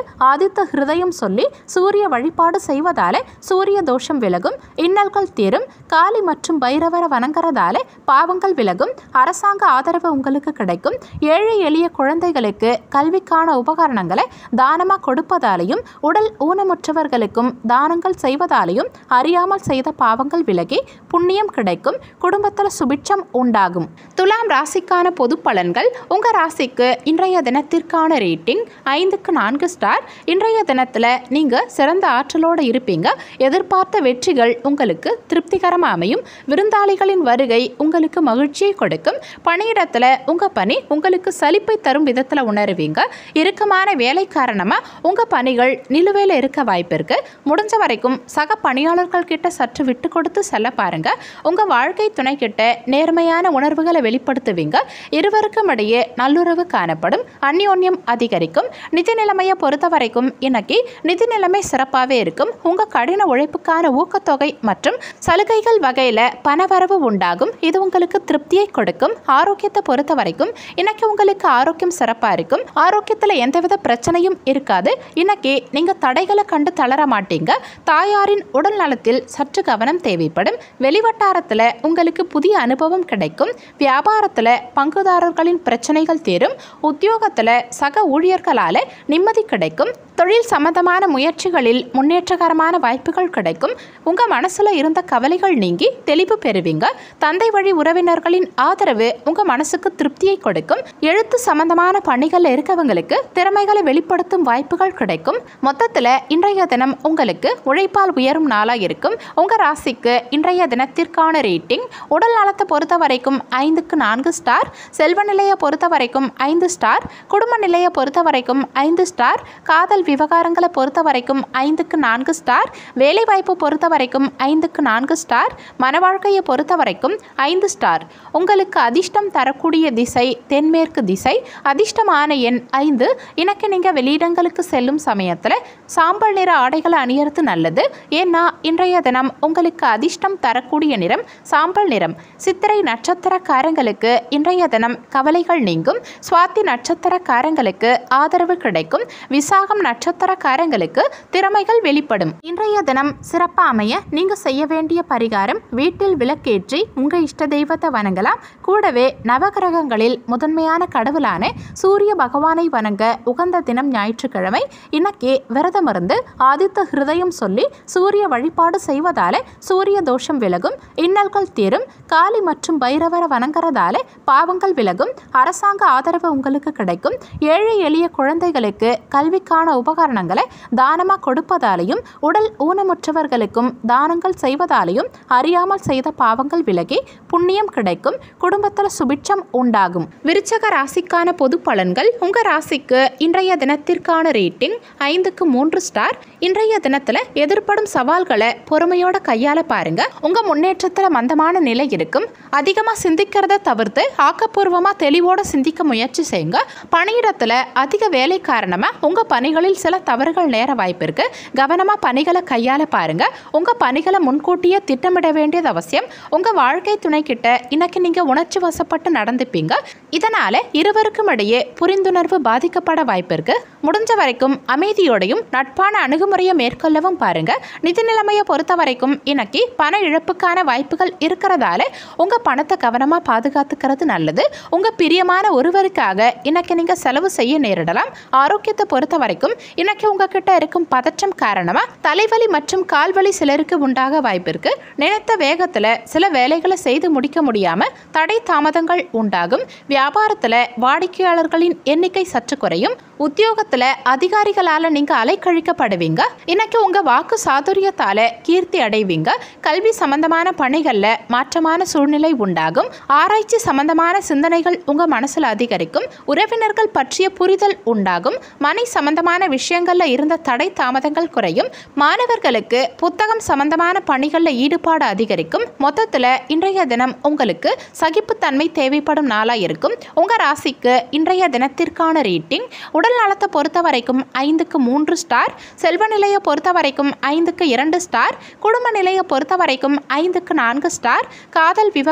ஆதித்த ஹிருதயம் சொல்லி சூரிய வழிபாடு செய்வதாலே சூரிய தோஷம் விலகும் இன்னல்கள் தீரும் காளி மற்றும் பைரவரை வணங்குறதாலே பாவங்கள் விலகும் அரசாங்க ஆதரவு உங்களுக்கு கிடைக்கும் ஏழை எளிய குழந்தைகளுக்கு கல்விக்கான உபகரணங்களை தானமாக கொடுப்பதாலையும் உடல் ஊனமுற்றவர்களுக்கும் தானங்கள் செய்வதாலையும் அறியாமல் செய்த பாவங்கள் விலகி புண்ணியம் கிடைக்கும் குடும்பத்தில் சுபிட்சம் உண்டாகும் துலாம் ராசிக்கான பொது பலன்கள் உங்கள் ராசிக்கு இன்றைய தினத்திற்கான ரேட்டிங் ஐந்துக்கு நான்கு ஸ்டார் இன்றைய தினத்தில் நீங்கள் சிறந்த ஆற்றலோடு இருப்பீங்க எதிர்பார்த்த வெற்றிகள் உங்களுக்கு திருப்திகரமாக அமையும் விருந்தாளிகளின் வருகை உங்களுக்கு மகிழ்ச்சியை கொடுக்கும் பணியிடத்தில் உங்கள் பணி உங்களுக்கு சலிப்பை தரும் விதத்தில் உணருவீங்க இறுக்கமான வேலை காரணமாக உங்கள் பணிகள் நிலுவையில் இருக்க வாய்ப்பு இருக்கு முடிஞ்ச வரைக்கும் சக பணியாளர்கள் கிட்ட சற்று விட்டு கொடுத்து செல்ல பாருங்க உங்கள் வாழ்க்கை துணை கிட்ட நேர்மையான உணர்வுகளை வெளிப்படுத்துவீங்க இருவருக்கும் இடையே நல்லுறவு காணப்படும் அந்யோன்யம் அதிகரிக்கும் நிதி நிலைமையை பொறுத்த வரைக்கும் இன்னைக்கு நிதி நிலைமை சிறப்பாகவே இருக்கும் உங்கள் கடின உழைப்புக்கான ஊக்கத்தொகை மற்றும் சலுகைகள் வகையில் பணவரவு உண்டாகும் இது உங்களுக்கு திருப்தியை கொடுக்கும் ஆரோக்கியத்தை பொறுத்த வரைக்கும் இன்னைக்கு உங்களுக்கு ஆரோக்கியம் சிறப்பாக இருக்கும் ஆரோக்கியத்தில் எந்தவித பிரச்சனையும் இருக்காது இன்னைக்கு நீங்கள் தடைகளை கண்டு தளர மாட்டீங்க தாயாரின் உடல் நலத்தில் சற்று கவனம் தேவைப்படும் வெளிவட்டாரத்தில் உங்களுக்கு புதிய அனுபவம் கிடைக்கும் வியாபாரத்தில் பங்குதாரர்களின் பிரச்சனைகள் தீரும் உத்தியோகத்தில் சக ஊழியர்களால் நிம்மதி கிடைக்கும் தொழில் சம்பந்தமான முயற்சிகளில் முன்னேற்றகரமான வாய்ப்புகள் கிடைக்கும் உங்கள் மனசில் இருந்த கவலைகள் நீங்கி தெளிவு பெறுவீங்க தந்தை வழி உறவினர்களின் ஆதரவு உங்கள் மனசுக்கு திருப்தியை கொடுக்கும் எழுத்து சம்பந்தமான பணிகளில் இருக்கவங்களுக்கு திறமைகளை வெளிப்படுத்தும் வாய்ப்புகள் கிடைக்கும் மொத்தத்தில் இன்றைய தினம் உங்களுக்கு உழைப்பால் உயரும் நாளாக இருக்கும் உங்கள் ராசிக்கு இன்றைய தினத்திற்கான ரேட்டிங் உடல் நலத்தை பொறுத்த வரைக்கும் ஐந்துக்கு நான்கு ஸ்டார் செல்வ நிலையை பொறுத்த வரைக்கும் ஐந்து ஸ்டார் குடும்ப நிலையை பொறுத்த வரைக்கும் ஐந்து ஸ்டார் காதல் விவகாரங்களை பொறுத்த வரைக்கும் ஐந்துக்கு நான்கு ஸ்டார் வேலைவாய்ப்பு பொறுத்த வரைக்கும் ஐந்துக்கு நான்கு ஸ்டார் மன வாழ்க்கையை பொறுத்த வரைக்கும் ஐந்து ஸ்டார் உங்களுக்கு அதிர்ஷ்டம் தரக்கூடிய திசை தென்மேற்கு திசை அதிர்ஷ்டமான எண் ஐந்து எனக்கு நீங்கள் வெளியிடங்களுக்கு செல்லும் சமயத்தில் சாம்பல் நிற ஆடைகளை அணியறது நல்லது ஏன்னா இன்றைய தினம் உங்களுக்கு அதிர்ஷ்டம் தரக்கூடிய நிறம் சாம்பல் நிறம் சித்திரை நட்சத்திரக்காரங்களுக்கு இன்றைய தினம் கவலைகள் நீங்கும் சுவாதி நட்சத்திரக்காரங்களுக்கு ஆதரவு கிடைக்கும் விசாகம் நட்சத்திரக்காரங்களுக்கு திறமைகள் வெளிப்படும் இன்றைய தினம் சிறப்பாக அமைய நீங்க செய்ய வேண்டிய பரிகாரம் வீட்டில் விளக்கேற்றி உங்க இஷ்ட தெய்வத்தை வணங்கலாம் கூடவே நவகிரகங்களில் முதன்மையான கடவுளான சூரிய பகவானை வணங்க உகந்த தினம் ஞாயிற்றுக்கிழமை இன்னைக்கு விரதமிருந்து ஆதித்த ஹிருதயம் சொல்லி சூரிய வழிபாடு செய்வதால சூரிய தோஷம் விலகும் இன்னல்கள் தீரும் காளி மற்றும் பைரவரை வணங்குறதால பாவங்கள் விலகும் அரசாங்க ஆதரவு உங்களுக்கு கிடைக்கும் ஏழை எளிய குழந்தைகளுக்கு கல்விக்கான உபகரணங்களை தானமாக கொடுப்பதாலையும் உடல் ஊனமுற்றவர்களுக்கும் தானங்கள் செய்வதாலையும் அறியாமல் செய்த பாவங்கள் விலகி புண்ணியம் கிடைக்கும் குடும்பத்தில் சுபிட்சம் உண்டாகும் விருச்சக ராசிக்கான பொது பலன்கள் உங்கள் ராசிக்கு இன்றைய தினத்திற்கான ரேட்டிங் ஐந்துக்கு மூன்று ஸ்டார் இன்றைய தினத்தில் எதிர்ப்படும் சவால்களை பொறுமையோட கையாள பாருங்க உங்கள் முன்னேற்றத்தில் மந்தமான நிலை இருக்கும் அதிகமாக சிந்திக்கிறத தவிர்த்து ஆக்கப்பூர்வமாக தெளிவோட சிந்திக்க முயற்சி செய்யுங்க பணியிடத்தில் அதிக வேலை காரணமாக உங்கள் பணிகளில் சில தவறுகள் நேர வாய்ப்பு இருக்கு கவனமாக பணிகளை கையாள பாருங்க உங்கள் பணிகளை முன்கூட்டியே திட்டமிட வேண்டியது அவசியம் உங்கள் வாழ்க்கை துணை கிட்ட இன்னைக்கு நீங்கள் உணர்ச்சி வசப்பட்டு நடந்துப்பீங்க இதனால இருவருக்கும் இடையே புரிந்துணர்வு பாதிக்கப்பட வாய்ப்பு இருக்கு முடிஞ்ச வரைக்கும் அமைதியோடையும் நட்பான அணுகுமுறையை மேற்கொள்ளவும் பாருங்க நிதி நிலைமையை பொறுத்த வரைக்கும் இன்னைக்கு பண இழப்புக்கான வாய்ப்புகள் இருக்கிறதால உங்க பணத்தை கவனமா பாதுகாத்துக்கிறது நல்லது உங்க பிரியமான ஒருவருக்காக இன்னைக்கு நீங்க செலவு செய்ய நேரிடலாம் ஆரோக்கியத்தை பொறுத்த வரைக்கும் இன்னைக்கு உங்ககிட்ட இருக்கும் பதற்றம் காரணமா தலைவலி மற்றும் கால்வலி சிலருக்கு உண்டாக வாய்ப்பு இருக்கு நினைத்த வேகத்துல சில வேலைகளை செய்து முடிக்க முடியாம தடை தாமதங்கள் உண்டாகும் வியாபாரத்துல வாடிக்கையாளர்களின் எண்ணிக்கை சற்று குறையும் உத்தியோகத்துல அதிகாரிகளால நீங்க அலைக்கழிக்கப்படுவீங்க இன்னைக்கு உங்க வாக்கு சாதுரியத்தால கீர்த்தி அடைவீங்க கல்வி சம்பந்தமான பணிகள்ல மாற்றமான சூழ்நிலை உண்டாகும் ஆராய்ச்சி சம்பந்தமான சிந்தனைகள் உங்க மனசுல அதிகரிக்கும் உறவினர்கள் பற்றிய புரிதல் உண்டாகும் மனை சம்பந்தமான விஷயங்கள்ல இருந்த தடை தாமதங்கள் குறையும் மாணவர்களுக்கு புத்தகம் சம்பந்தமான பணிகள்ல ஈடுபாடு அதிகரிக்கும் மொத்தத்துல இன்றைய தினம் உங்களுக்கு சகிப்புத்தன்மை தேவைப்படும் நாளா இருக்கும் உங்க ராசிக்கு இன்றைய தினத்திற்கான ரேட்டிங் உடல் நலத்தை பொறுத்த வரைக்கும் ஐந்துக்கு மூன்று ஸ்டார் செல்வ நிலையை பொறுத்த வரைக்கும் ஐந்துக்கு இரண்டு ஸ்டார் குடும்ப நிலையை பொறுத்த வரைக்கும் ஐந்துக்கு நான்கு ஸ்டார் காதல் விவகார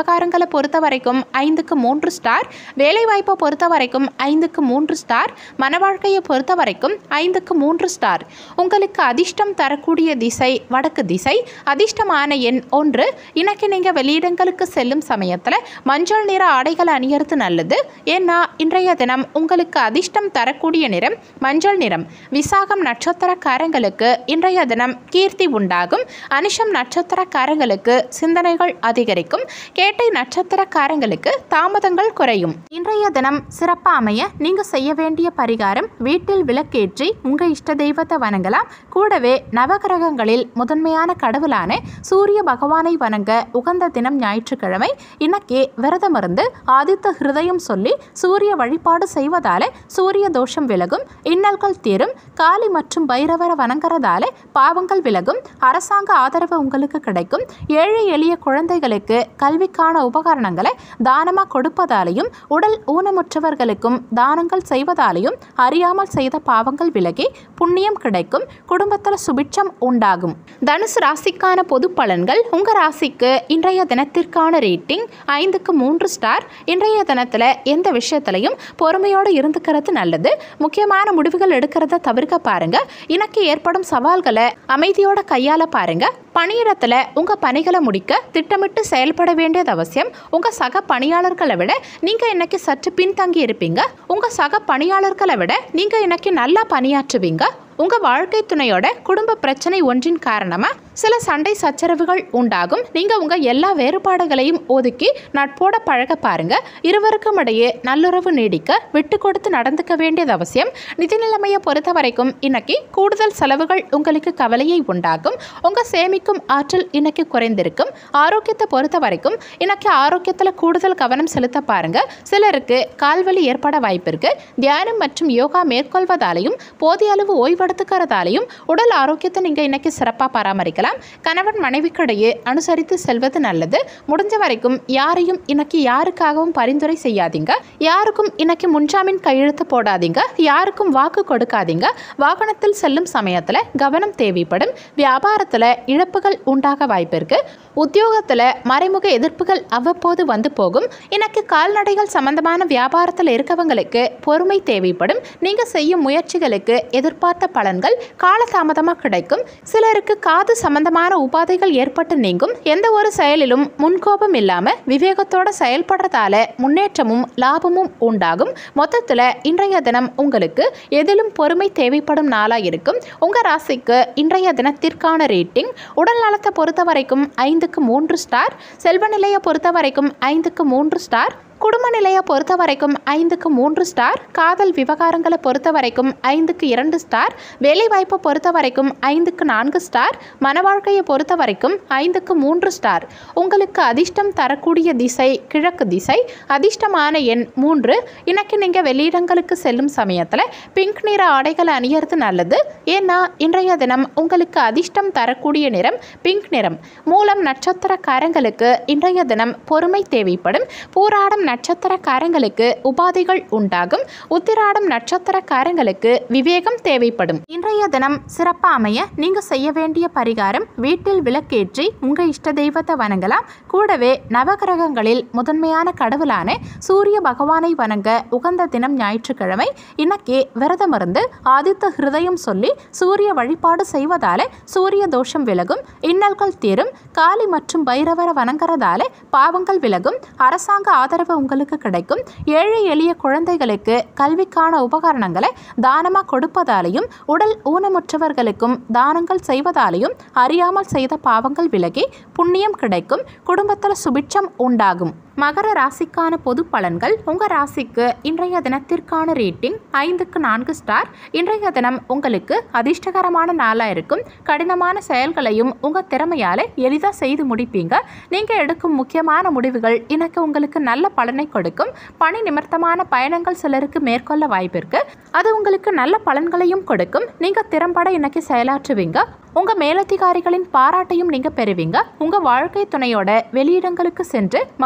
விவகாரங்களை பொறுத்த வரைக்கும் ஐந்துக்கு மூன்று ஸ்டார் வேலைவாய்ப்பை பொறுத்த வரைக்கும் ஐந்துக்கு மூன்று ஸ்டார் மனவாழ்க்கையை பொறுத்த வரைக்கும் ஐந்துக்கு மூன்று ஸ்டார் உங்களுக்கு அதிர்ஷ்டம் தரக்கூடிய திசை வடக்கு திசை அதிர்ஷ்டமான எண் ஒன்று இன்னைக்கு நீங்கள் வெளியிடங்களுக்கு செல்லும் சமயத்தில் மஞ்சள் நிற ஆடைகளை அணியறது நல்லது ஏன்னா இன்றைய தினம் உங்களுக்கு அதிர்ஷ்டம் தரக்கூடிய நிறம் மஞ்சள் நிறம் விசாகம் நட்சத்திரக்காரங்களுக்கு இன்றைய தினம் கீர்த்தி உண்டாகும் அனுஷம் நட்சத்திரக்காரங்களுக்கு சிந்தனைகள் அதிகரிக்கும் கேட்டை நட்சத்திரக்காரங்களுக்கு தாமதங்கள் குறையும் இன்றைய தினம் சிறப்பாக அமைய நீங்க செய்ய வேண்டிய பரிகாரம் வீட்டில் விளக்கேற்றி உங்க இஷ்ட தெய்வத்தை வணங்கலாம் கூடவே நவகிரகங்களில் முதன்மையான கடவுளான சூரிய பகவானை வணங்க உகந்த தினம் ஞாயிற்றுக்கிழமை இன்னைக்கு விரதம் இருந்து ஆதித்த ஹிருதயம் சொல்லி சூரிய வழிபாடு செய்வதால சூரிய தோஷம் விலகும் இன்னல்கள் தீரும் காளி மற்றும் பைரவரை வணங்குறதால பாவங்கள் விலகும் அரசாங்க ஆதரவு உங்களுக்கு கிடைக்கும் ஏழை எளிய குழந்தைகளுக்கு கல்விக்கான உபகரணங்களை தானமாக கொடுப்பதாலையும் உடல் ஊனமுற்றவர்களுக்கும் தானங்கள் செய்வதாலையும் அறியாமல் செய்த பாவங்கள் விலகி புண்ணியம் கிடைக்கும் குடும்பத்தில் சுபிட்சம் உண்டாகும் தனுசு ராசிக்கான பொது பலன்கள் உங்கள் ராசிக்கு இன்றைய தினத்திற்கான ரேட்டிங் ஐந்துக்கு மூன்று ஸ்டார் இன்றைய தினத்தில் எந்த விஷயத்திலையும் பொறுமையோடு இருந்துக்கிறது நல்லது முக்கியமான முடிவுகள் எடுக்கிறத தவிர்க்க பாருங்க இன்னைக்கு ஏற்படும் சவால்களை அமைதியோட கையாள பாருங்க பணியிடத்துல உங்க பணிகளை முடிக்க திட்டமிட்டு செயல்பட வேண்டியது அவசியம் உங்க சக பணியாளர்களை விட நீங்க இன்னைக்கு சற்று பின்தங்கி இருப்பீங்க உங்க சக பணியாளர்களை விட நீங்க இன்னைக்கு நல்லா பணியாற்றுவீங்க உங்க வாழ்க்கை துணையோட குடும்ப பிரச்சனை ஒன்றின் காரணமா சில சண்டை சச்சரவுகள் உண்டாகும் நீங்க உங்க எல்லா வேறுபாடுகளையும் ஒதுக்கி நட்போட பழக பாருங்க இருவருக்கும் இடையே நல்லுறவு நீடிக்க விட்டு கொடுத்து நடந்துக்க வேண்டியது அவசியம் நிதி நிலைமையை பொறுத்த வரைக்கும் இன்னைக்கு கூடுதல் செலவுகள் உங்களுக்கு கவலையை உண்டாகும் உங்க சேமிக்கும் ஆற்றல் இன்னைக்கு குறைந்திருக்கும் ஆரோக்கியத்தை பொறுத்த வரைக்கும் இன்னைக்கு ஆரோக்கியத்தில் கூடுதல் கவனம் செலுத்த பாருங்க சிலருக்கு கால்வலி ஏற்பட வாய்ப்பு இருக்கு தியானம் மற்றும் யோகா மேற்கொள்வதாலையும் போதிய அளவு ஓய்வெடுத்துக்கிறதாலையும் உடல் ஆரோக்கியத்தை நீங்கள் இன்னைக்கு சிறப்பாக பராமரிக்கலாம் கணவன் மனைவிக்கிடையே அனுசரித்து செல்வது நல்லது முடிஞ்ச வரைக்கும் யாரையும் இன்னைக்கு யாருக்காகவும் பரிந்துரை செய்யாதீங்க யாருக்கும் இன்னைக்கு முன்ஜாமீன் கையெழுத்து போடாதீங்க யாருக்கும் வாக்கு கொடுக்காதீங்க வாகனத்தில் செல்லும் சமயத்தில் கவனம் தேவைப்படும் வியாபாரத்தில் இழப்புகள் உண்டாக வாய்ப்பு இருக்கு உத்தியோகத்தில் மறைமுக எதிர்ப்புகள் அவ்வப்போது வந்து போகும் இன்னைக்கு கால்நடைகள் சம்பந்தமான வியாபாரத்தில் இருக்கவங்களுக்கு பொறுமை தேவைப்படும் நீங்கள் செய்யும் முயற்சிகளுக்கு எதிர்பார்த்த பலன்கள் காலதாமதமாக கிடைக்கும் சிலருக்கு காது சம்பந்தமான உபாதைகள் ஏற்பட்டு நீங்கும் எந்த ஒரு செயலிலும் முன்கோபம் இல்லாமல் விவேகத்தோட செயல்படுறதால முன்னேற்றமும் லாபமும் உண்டாகும் மொத்தத்தில் இன்றைய தினம் உங்களுக்கு எதிலும் பொறுமை தேவைப்படும் நாளாக இருக்கும் உங்கள் ராசிக்கு இன்றைய தினத்திற்கான ரேட்டிங் உடல் நலத்தை பொறுத்த வரைக்கும் ஐந்துக்கு மூன்று ஸ்டார் செல்வ நிலையை பொறுத்த வரைக்கும் ஐந்துக்கு மூன்று ஸ்டார் குடும்ப நிலையை பொறுத்த வரைக்கும் ஐந்துக்கு மூன்று ஸ்டார் காதல் விவகாரங்களை பொறுத்த வரைக்கும் ஐந்துக்கு இரண்டு ஸ்டார் வேலைவாய்ப்பை பொறுத்த வரைக்கும் ஐந்துக்கு நான்கு ஸ்டார் மனவாழ்க்கையை பொறுத்த வரைக்கும் ஐந்துக்கு மூன்று ஸ்டார் உங்களுக்கு அதிர்ஷ்டம் தரக்கூடிய திசை கிழக்கு திசை அதிர்ஷ்டமான எண் மூன்று இன்னைக்கு நீங்கள் வெளியிடங்களுக்கு செல்லும் சமயத்தில் பிங்க் நிற ஆடைகளை அணியறது நல்லது ஏன்னா இன்றைய தினம் உங்களுக்கு அதிர்ஷ்டம் தரக்கூடிய நிறம் பிங்க் நிறம் மூலம் நட்சத்திரக்காரங்களுக்கு இன்றைய தினம் பொறுமை தேவைப்படும் பூராடம் நட்சத்திரக்காரங்களுக்கு உபாதைகள் உண்டாகும் உத்திராடம் நட்சத்திரக்காரங்களுக்கு விவேகம் தேவைப்படும் இன்றைய தினம் சிறப்பாக அமைய நீங்க செய்ய வேண்டிய பரிகாரம் வீட்டில் விளக்கேற்றி உங்க இஷ்ட தெய்வத்தை வணங்கலாம் கூடவே நவகிரகங்களில் முதன்மையான கடவுளான சூரிய பகவானை வணங்க உகந்த தினம் ஞாயிற்றுக்கிழமை இன்னைக்கு விரதம் இருந்து ஆதித்த ஹிருதயம் சொல்லி சூரிய வழிபாடு செய்வதால சூரிய தோஷம் விலகும் இன்னல்கள் தீரும் காளி மற்றும் பைரவரை வணங்குறதால பாவங்கள் விலகும் அரசாங்க ஆதரவு உங்களுக்கு கிடைக்கும் ஏழை எளிய குழந்தைகளுக்கு கல்விக்கான உபகரணங்களை தானமாக கொடுப்பதாலையும் உடல் ஊனமுற்றவர்களுக்கும் தானங்கள் செய்வதாலையும் அறியாமல் செய்த பாவங்கள் விலகி புண்ணியம் கிடைக்கும் குடும்பத்தில் சுபிட்சம் உண்டாகும் மகர ராசிக்கான பொது பலன்கள் உங்கள் ராசிக்கு இன்றைய தினத்திற்கான ரேட்டிங் ஐந்துக்கு நான்கு ஸ்டார் இன்றைய தினம் உங்களுக்கு அதிர்ஷ்டகரமான நாளாக இருக்கும் கடினமான செயல்களையும் உங்கள் திறமையால் எளிதாக செய்து முடிப்பீங்க நீங்கள் எடுக்கும் முக்கியமான முடிவுகள் எனக்கு உங்களுக்கு நல்ல பலனை கொடுக்கும் பணி நிமித்தமான பயணங்கள் சிலருக்கு மேற்கொள்ள வாய்ப்பு இருக்கு அது உங்களுக்கு நல்ல பலன்களையும் கொடுக்கும் நீங்கள் திறம்பட இன்னைக்கு செயலாற்றுவீங்க உங்க மேலதிகாரிகளின் பாராட்டையும் நீங்க பெறுவீங்க உங்க வாழ்க்கை துணையோட வெளியிடங்களுக்கு சென்று மகிழ்ச்சியான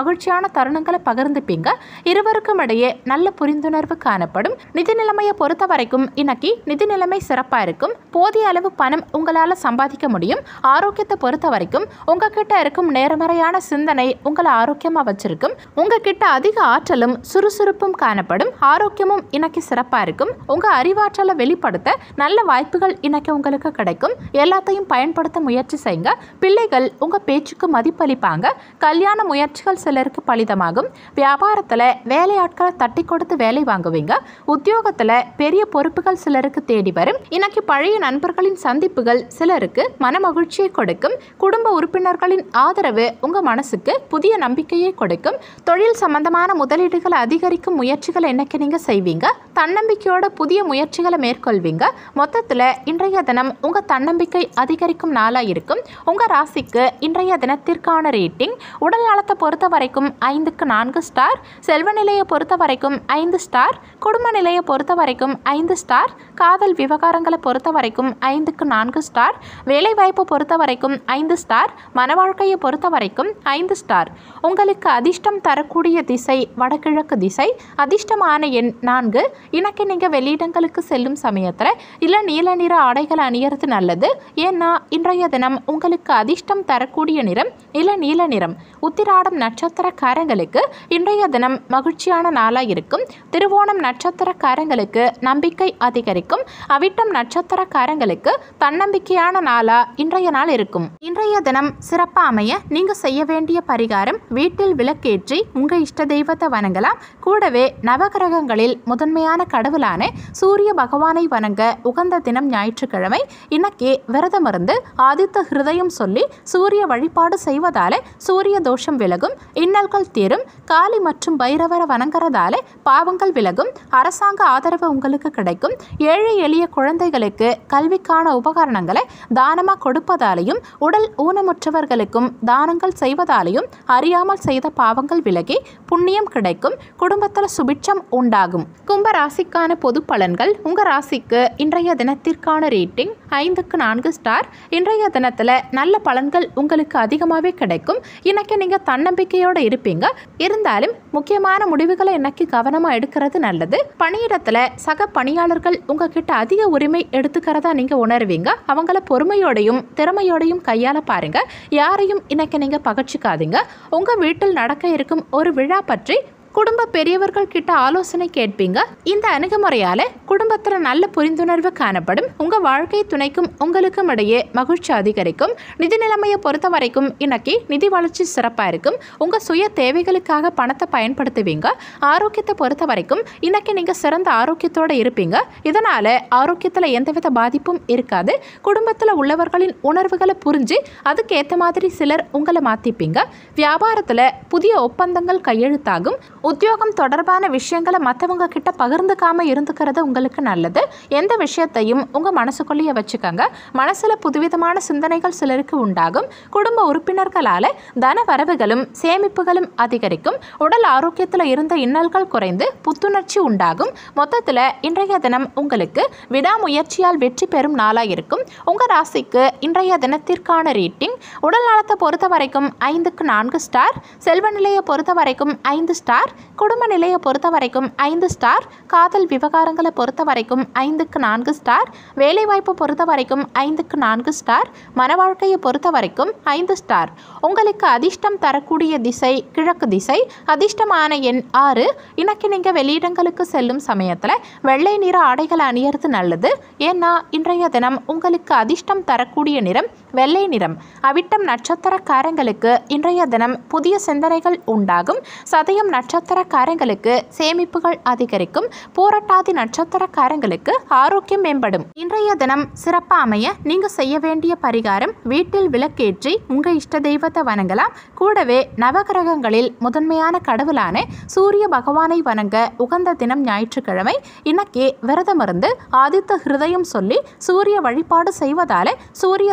மகிழ்ச்சியான தருணங்களை பகிர்ந்துப்பீங்க இருவருக்கும் இடையே நல்ல புரிந்துணர்வு காணப்படும் நிதி நிலைமையை பொறுத்த வரைக்கும் இன்னைக்கு நிதி நிலைமை சிறப்பாக இருக்கும் போதிய அளவு பணம் உங்களால் சம்பாதிக்க முடியும் ஆரோக்கியத்தை பொறுத்த வரைக்கும் உங்ககிட்ட இருக்கும் நேர்மறையான சிந்தனை உங்களை ஆரோக்கியமாக வச்சிருக்கும் உங்ககிட்ட அதிக ஆற்றலும் சுறுசுறுப்பும் காணப்படும் ஆரோக்கியமும் இன்னைக்கு சிறப்பாக இருக்கும் உங்கள் அறிவாற்றலை வெளிப்படுத்த நல்ல வாய்ப்புகள் இன்னைக்கு உங்களுக்கு கிடைக்கும் எல்லாத்தையும் பயன்படுத்த முயற்சி செய்யுங்க பிள்ளைகள் உங்கள் பேச்சுக்கு மதிப்பளிப்பாங்க கல்யாண முயற்சிகள் சிலருக்கு பலிதமாகும் வியாபாரத்தில் வேலையாட்களை தட்டி கொடுத்து வேலை வாங்குவீங்க உத்தியோகத்தில் பெரிய பொறுப்புகள் சிலருக்கு தேடி வரும் இன்னைக்கு பழைய நண்பர்களின் சந்திப்புகள் சிலருக்கு மன மகிழ்ச்சியை கொடுக்கும் குடும்ப உறுப்பினர்களின் ஆதரவு உங்கள் மனசுக்கு புதிய நம்பிக்கையை கொடுக்கும் தொழில் சம்பந்தமான முதலீடுகளை அதிகரிக்கும் முயற்சிகளை இன்னைக்கு நீங்கள் செய்வீங்க தன்னம்பிக்கையோட புதிய முயற்சிகளை மேற்கொள்வீங்க மொத்தத்தில் இன்றைய தினம் உங்கள் தன்னம்பிக்கை அதிகரிக்கும் நாளாக இருக்கும் உங்கள் ராசிக்கு இன்றைய தினத்திற்கான ரேட்டிங் உடல் நலத்தை பொறுத்த வரைக்கும் ஐந்துக்கு நான்கு ஸ்டார் செல்வ நிலையை பொறுத்த வரைக்கும் ஐந்து ஸ்டார் குடும்ப நிலையை பொறுத்த வரைக்கும் ஐந்து ஸ்டார் காதல் விவகாரங்களை பொறுத்த வரைக்கும் ஐந்துக்கு நான்கு ஸ்டார் வேலைவாய்ப்பை பொறுத்த வரைக்கும் ஐந்து ஸ்டார் மனவாழ்க்கையை பொறுத்த வரைக்கும் ஐந்து ஸ்டார் உங்களுக்கு அதிர்ஷ்டம் தரக்கூடிய திசை வடகிழக்கு திசை அதிர்ஷ்டமான எண் நான்கு இன்னைக்கு நீங்கள் வெளியிடங்களுக்கு செல்லும் சமயத்தில் இல்லை நீல நிற ஆடைகள் அணியறது நல்லது ஏன்னா இன்றைய தினம் உங்களுக்கு அதிர்ஷ்டம் தரக்கூடிய நிறம் இல்லை நீல நிறம் உத்திராடம் நட்சத்திரக்காரங்களுக்கு இன்றைய தினம் மகிழ்ச்சியான நாளாக இருக்கும் திருவோணம் நட்சத்திரக்காரங்களுக்கு நம்பிக்கை அதிகரிக்கும் அவிட்டம் நட்சத்திரக்காரங்களுக்கு தன்னம்பிக்கையான நாளா இன்றைய நாள் இருக்கும் இன்றைய தினம் சிறப்பாக அமைய நீங்கள் செய்ய வேண்டிய பரிகாரம் வீட்டில் விளக்கேற்றி உங்கள் இஷ்ட தெய்வத்தை வணங்கலாம் கூடவே நவகிரகங்களில் முதன்மையான கடவுளான சூரிய பகவானை வணங்க உகந்த தினம் ஞாயிற்றுக்கிழமை இன்னைக்கு விரதம் இருந்து ஆதித்த ஹிருதயம் சொல்லி சூரிய வழிபாடு செய்வதால சூரிய தோஷம் விலகும் இன்னல்கள் தீரும் காளி மற்றும் பைரவரை வணங்குறதால பாவங்கள் விலகும் அரசாங்க ஆதரவு உங்களுக்கு கிடைக்கும் ஏழை எளிய குழந்தைகளுக்கு கல்விக்கான உபகரணங்களை தானமாக கொடுப்பதாலையும் உடல் ஊனமுற்றவர்களுக்கும் தானங்கள் செய்வதாலையும் அறியாமல் செய்த பாவங்கள் விலகி புண்ணியம் கிடைக்கும் குடும்பத்தில் சுபிட்சம் உண்டாகும் கும்ப ராசிக்கான பொது பலன்கள் உங்கள் ராசிக்கு இன்றைய தினத்திற்கான ரேட்டிங் ஐந்துக்கு நான்கு ஸ்டார் இன்றைய தினத்தில் நல்ல பலன்கள் உங்களுக்கு அதிகமாகவே கிடைக்கும் இன்னைக்கு நீங்கள் தன்னம்பிக்கையோடு இருப்பீங்க இருந்தாலும் முக்கியமான முடிவுகளை இன்னைக்கு கவனமாக எடுக்கிறது நல்லது பணியிடத்தில் சக பணியாளர்கள் உங்ககிட்ட அதிக உரிமை எடுத்துக்கிறதா நீங்கள் உணர்வீங்க அவங்கள பொறுமையோடையும் திறமையோடையும் கையாள பாருங்க யாரையும் இன்னைக்கு நீங்கள் பகச்சிக்காதீங்க உங்கள் வீட்டில் நடக்க இருக்கும் ஒரு விழா பற்றி குடும்ப பெரியவர்கள் கிட்ட ஆலோசனை கேட்பீங்க இந்த அணுகுமுறையால குடும்பத்துல நல்ல புரிந்துணர்வு காணப்படும் உங்க வாழ்க்கை துணைக்கும் உங்களுக்கும் இடையே மகிழ்ச்சி அதிகரிக்கும் நிதி நிலைமையை பொறுத்த வரைக்கும் இன்னைக்கு நிதி வளர்ச்சி சிறப்பா இருக்கும் உங்க சுய தேவைகளுக்காக பணத்தை பயன்படுத்துவீங்க ஆரோக்கியத்தை பொறுத்த வரைக்கும் இன்னைக்கு நீங்க சிறந்த ஆரோக்கியத்தோட இருப்பீங்க இதனால ஆரோக்கியத்துல எந்தவித பாதிப்பும் இருக்காது குடும்பத்துல உள்ளவர்களின் உணர்வுகளை புரிஞ்சு அதுக்கு ஏத்த மாதிரி சிலர் உங்களை மாத்திப்பீங்க வியாபாரத்துல புதிய ஒப்பந்தங்கள் கையெழுத்தாகும் உத்தியோகம் தொடர்பான விஷயங்களை மற்றவங்க கிட்ட பகிர்ந்துக்காம இருந்துக்கிறது உங்களுக்கு நல்லது எந்த விஷயத்தையும் உங்க மனசுக்குள்ளேயே வச்சுக்கோங்க மனசுல புதுவிதமான சிந்தனைகள் சிலருக்கு உண்டாகும் குடும்ப உறுப்பினர்களால தன வரவுகளும் சேமிப்புகளும் அதிகரிக்கும் உடல் ஆரோக்கியத்தில் இருந்த இன்னல்கள் குறைந்து புத்துணர்ச்சி உண்டாகும் மொத்தத்தில் இன்றைய தினம் உங்களுக்கு விடாமுயற்சியால் வெற்றி பெறும் நாளாக இருக்கும் உங்கள் ராசிக்கு இன்றைய தினத்திற்கான ரேட்டிங் உடல் நலத்தை பொறுத்த வரைக்கும் ஐந்துக்கு நான்கு ஸ்டார் செல்வ நிலையை பொறுத்த வரைக்கும் ஐந்து ஸ்டார் குடும்ப நிலையை பொறுத்த வரைக்கும் ஐந்து ஸ்டார் காதல் விவகாரங்களை பொறுத்த வரைக்கும் ஐந்துக்கு நான்கு ஸ்டார் வேலைவாய்ப்பு பொறுத்த வரைக்கும் ஐந்துக்கு நான்கு ஸ்டார் மனவாழ்க்கையை பொறுத்த வரைக்கும் ஐந்து ஸ்டார் உங்களுக்கு அதிர்ஷ்டம் தரக்கூடிய திசை கிழக்கு திசை அதிர்ஷ்டமான எண் ஆறு இன்னைக்கு நீங்கள் வெளியிடங்களுக்கு செல்லும் சமயத்தில் வெள்ளை நிற ஆடைகளை அணியறது நல்லது ஏன்னா இன்றைய தினம் உங்களுக்கு அதிர்ஷ்டம் தரக்கூடிய நிறம் வெள்ளை நிறம் அவிட்டம் நட்சத்திரக்காரங்களுக்கு இன்றைய தினம் புதிய சிந்தனைகள் உண்டாகும் சதயம் நட்சத்திரக்காரங்களுக்கு சேமிப்புகள் அதிகரிக்கும் பூரட்டாதி நட்சத்திரக்காரங்களுக்கு ஆரோக்கியம் மேம்படும் இன்றைய தினம் சிறப்பாக அமைய நீங்க செய்ய வேண்டிய பரிகாரம் வீட்டில் விளக்கேற்றி உங்க இஷ்ட தெய்வத்தை வணங்கலாம் கூடவே நவகிரகங்களில் முதன்மையான கடவுளான சூரிய பகவானை வணங்க உகந்த தினம் ஞாயிற்றுக்கிழமை இன்னைக்கு விரதம் இருந்து ஆதித்த ஹிருதயம் சொல்லி சூரிய வழிபாடு செய்வதால சூரிய தோஷம் விலகும்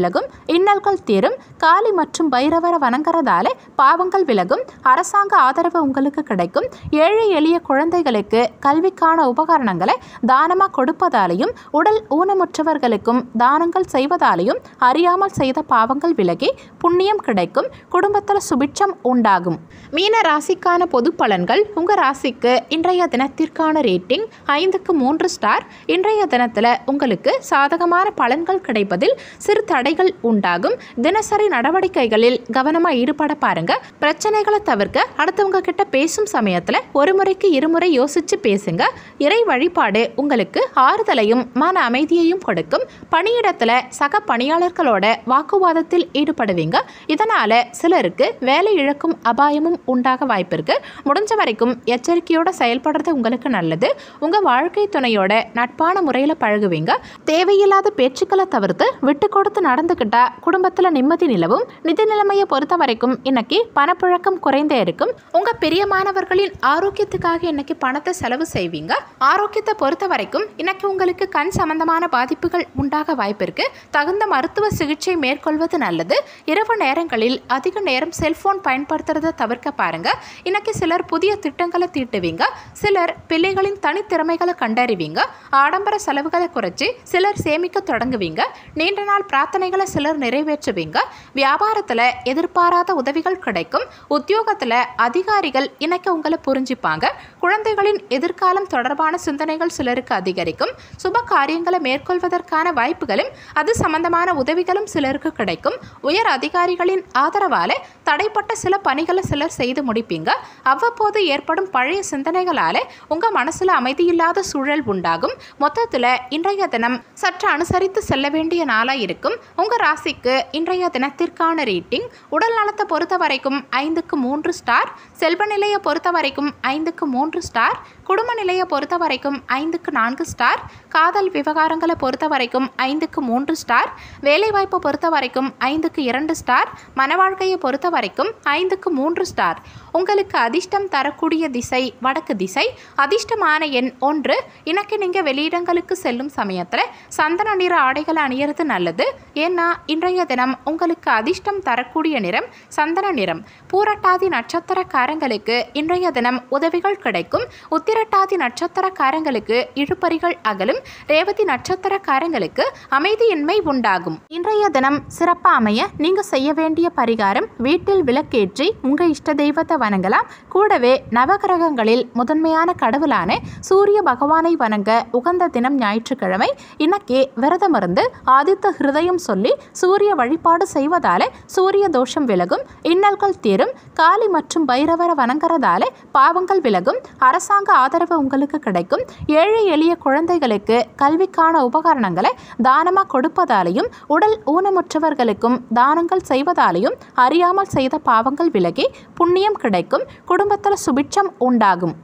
விலகும் இன்னல்கள் தீரும் காளி மற்றும் பைரவரை வணங்குறதால பாவங்கள் விலகும் அரசாங்க ஆதரவு உங்களுக்கு கிடைக்கும் ஏழை எளிய குழந்தைகளுக்கு கல்விக்கான உபகரணங்களை தானமாக கொடுப்பதாலையும் உடல் ஊனமுற்றவர்களுக்கும் தானங்கள் செய்வதாலையும் அறியாமல் செய்த பாவங்கள் விலகி புண்ணியம் கிடைக்கும் குடும்பத்தில் சுபிட்சம் உண்டாகும் மீன ராசிக்கான பொது பலன்கள் உங்கள் ராசிக்கு இன்றைய தினத்திற்கான ரேட்டிங் ஐந்துக்கு மூன்று ஸ்டார் இன்றைய தினத்தில் உங்களுக்கு சாதகமான பலன்கள் கிடைப்பதில் சிறு தடைகள் உண்டாகும் தினசரி நடவடிக்கைகளில் கவனமாக ஈடுபட பாருங்க பிரச்சனைகளை தவிர்க்க அடுத்தவங்க கிட்ட பேசும் சமயத்தில் ஒரு முறைக்கு இருமுறை யோசிச்சு பேசுங்க இறை வழிபாடு உங்களுக்கு ஆறுதலையும் மன அமைதியையும் கொடுக்கும் பணியிடத்தில் சக பணியாளர்களோட வாக்குவாதத்தில் ஈடுபடுவீங்க இதனால சிலருக்கு வேலை இழக்கும் அபாயமும் உண்டாக வாய்ப்பு இருக்கு முடிஞ்ச வரைக்கும் எச்சரிக்கையோட செயல்படுறது உங்களுக்கு நல்லது உங்க வாழ்க்கை துணையோட நட்பான முறையில் பழகுவீங்க தேவையில்லாத பேச்சுக்களை தவிர்த்து விட்டு கொடுத்து நடந்துக்கிட்டா குடும்பத்தில் நிம்மதி நிலவும் நிதி நிலைமையை பொறுத்த வரைக்கும் இன்னைக்கு பணப்புழக்கம் குறைந்தே இருக்கும் உங்க பிரியமானவர்களின் ஆரோக்கியத்துக்காக இன்னைக்கு பணத்தை செலவு செய்வீங்க ஆரோக்கியத்தை பொறுத்த வரைக்கும் இன்னைக்கு உங்களுக்கு கண் சம்பந்தமான பாதிப்புகள் உண்டாக வாய்ப்பு இருக்கு தகுந்த மருத்துவ சிகிச்சை மேற்கொள்வது நல்லது இரவு நேரங்களில் அதிக நேரம் செல்போன் பயன்படுத்துறதை தவிர்க்க பாருங்க இன்னைக்கு சிலர் புதிய திட்டங்களை தீட்டுவீங்க சிலர் பிள்ளைகளின் தனித்திறமைகளை கண்டறிவீங்க ஆடம்பர செலவுகளை குறைச்சி சிலர் சேமிக்க தொடங்குவீங்க நீண்ட நாள் பிரார்த்தனைகளை சிலர் நிறைவேற்றுவீங்க வியாபாரத்தில் எதிர்பாராத உதவிகள் கிடைக்கும் உத்தியோகத்தில் அதிகாரிகள் இன்னைக்கு உங்களை புரிஞ்சுப்பாங்க குழந்தைகளின் எதிர்காலம் தொடர்பான சிந்தனைகள் சிலருக்கு அதிகரிக்கும் சுப காரியங்களை மேற்கொள்வதற்கான வாய்ப்புகளும் அது சம்பந்தமான உதவிகளும் சிலருக்கு கிடைக்கும் உயர் அதிகாரிகளின் ஆதரவால தடைப்பட்ட சில பணிகளை சிலர் செய்து முடிப்பீங்க அவ்வப்போது ஏற்படும் பழைய சிந்தனைகளால உங்க மனசுல அமைதியில்லாத சூழல் உண்டாகும் மொத்தத்துல இன்றைய தினம் சற்று அனுசரித்து செல்ல வேண்டிய நாளா இருக்கும் உங்க ராசிக்கு இன்றைய தினத்திற்கான ரேட்டிங் உடல் நலத்தை பொறுத்த வரைக்கும் ஐந்துக்கு மூன்று ஸ்டார் செல்வ நிலையை பொறுத்த வரைக்கும் ஐந்துக்கு மூன்று ஸ்டார் குடும்ப நிலையை பொறுத்த வரைக்கும் ஐந்துக்கு நான்கு ஸ்டார் காதல் விவகாரங்களை பொறுத்த வரைக்கும் ஐந்துக்கு மூன்று ஸ்டார் வேலைவாய்ப்பை பொறுத்த வரைக்கும் ஐந்துக்கு இரண்டு ஸ்டார் மன வாழ்க்கையை பொறுத்த வரைக்கும் ஐந்துக்கு மூன்று ஸ்டார் உங்களுக்கு அதிர்ஷ்டம் தரக்கூடிய திசை வடக்கு திசை அதிர்ஷ்டமான எண் ஒன்று இன்னைக்கு நீங்கள் வெளியிடங்களுக்கு செல்லும் சமயத்தில் சந்தன நிற ஆடைகளை அணியறது நல்லது ஏன்னா இன்றைய தினம் உங்களுக்கு அதிர்ஷ்டம் தரக்கூடிய நிறம் சந்தன நிறம் பூரட்டாதி நட்சத்திரக்காரங்களுக்கு இன்றைய தினம் உதவிகள் கிடைக்கும் உத்திரட்டாதி நட்சத்திரக்காரங்களுக்கு இழுபறிகள் அகலும் ரேவதி நட்சத்திரக்காரங்களுக்கு அமைதியின்மை உண்டாகும் இன்றைய தினம் சிறப்பாக அமைய நீங்கள் செய்ய வேண்டிய பரிகாரம் வீட்டில் விளக்கேற்றி உங்கள் இஷ்ட தெய்வத்தை வணங்கலாம் கூடவே நவகிரகங்களில் முதன்மையான கடவுளான சூரிய பகவானை வணங்க உகந்த தினம் ஞாயிற்றுக்கிழமை இன்னைக்கு விரதம் இருந்து ஆதித்த ஹிருதயம் சொல்லி சூரிய வழிபாடு செய்வதால சூரிய தோஷம் விலகும் இன்னல்கள் தீரும் காளி மற்றும் பைரவரை வணங்குறதால பாவங்கள் விலகும் அரசாங்க ஆதரவு உங்களுக்கு கிடைக்கும் ஏழை எளிய குழந்தைகளுக்கு கல்விக்கான உபகரணங்களை தானமாக கொடுப்பதாலையும் உடல் ஊனமுற்றவர்களுக்கும் தானங்கள் செய்வதாலையும் அறியாமல் செய்த பாவங்கள் விலகி புண்ணியம் கிடைக்கும் குடும்பத்தில் சுபிட்சம் உண்டாகும்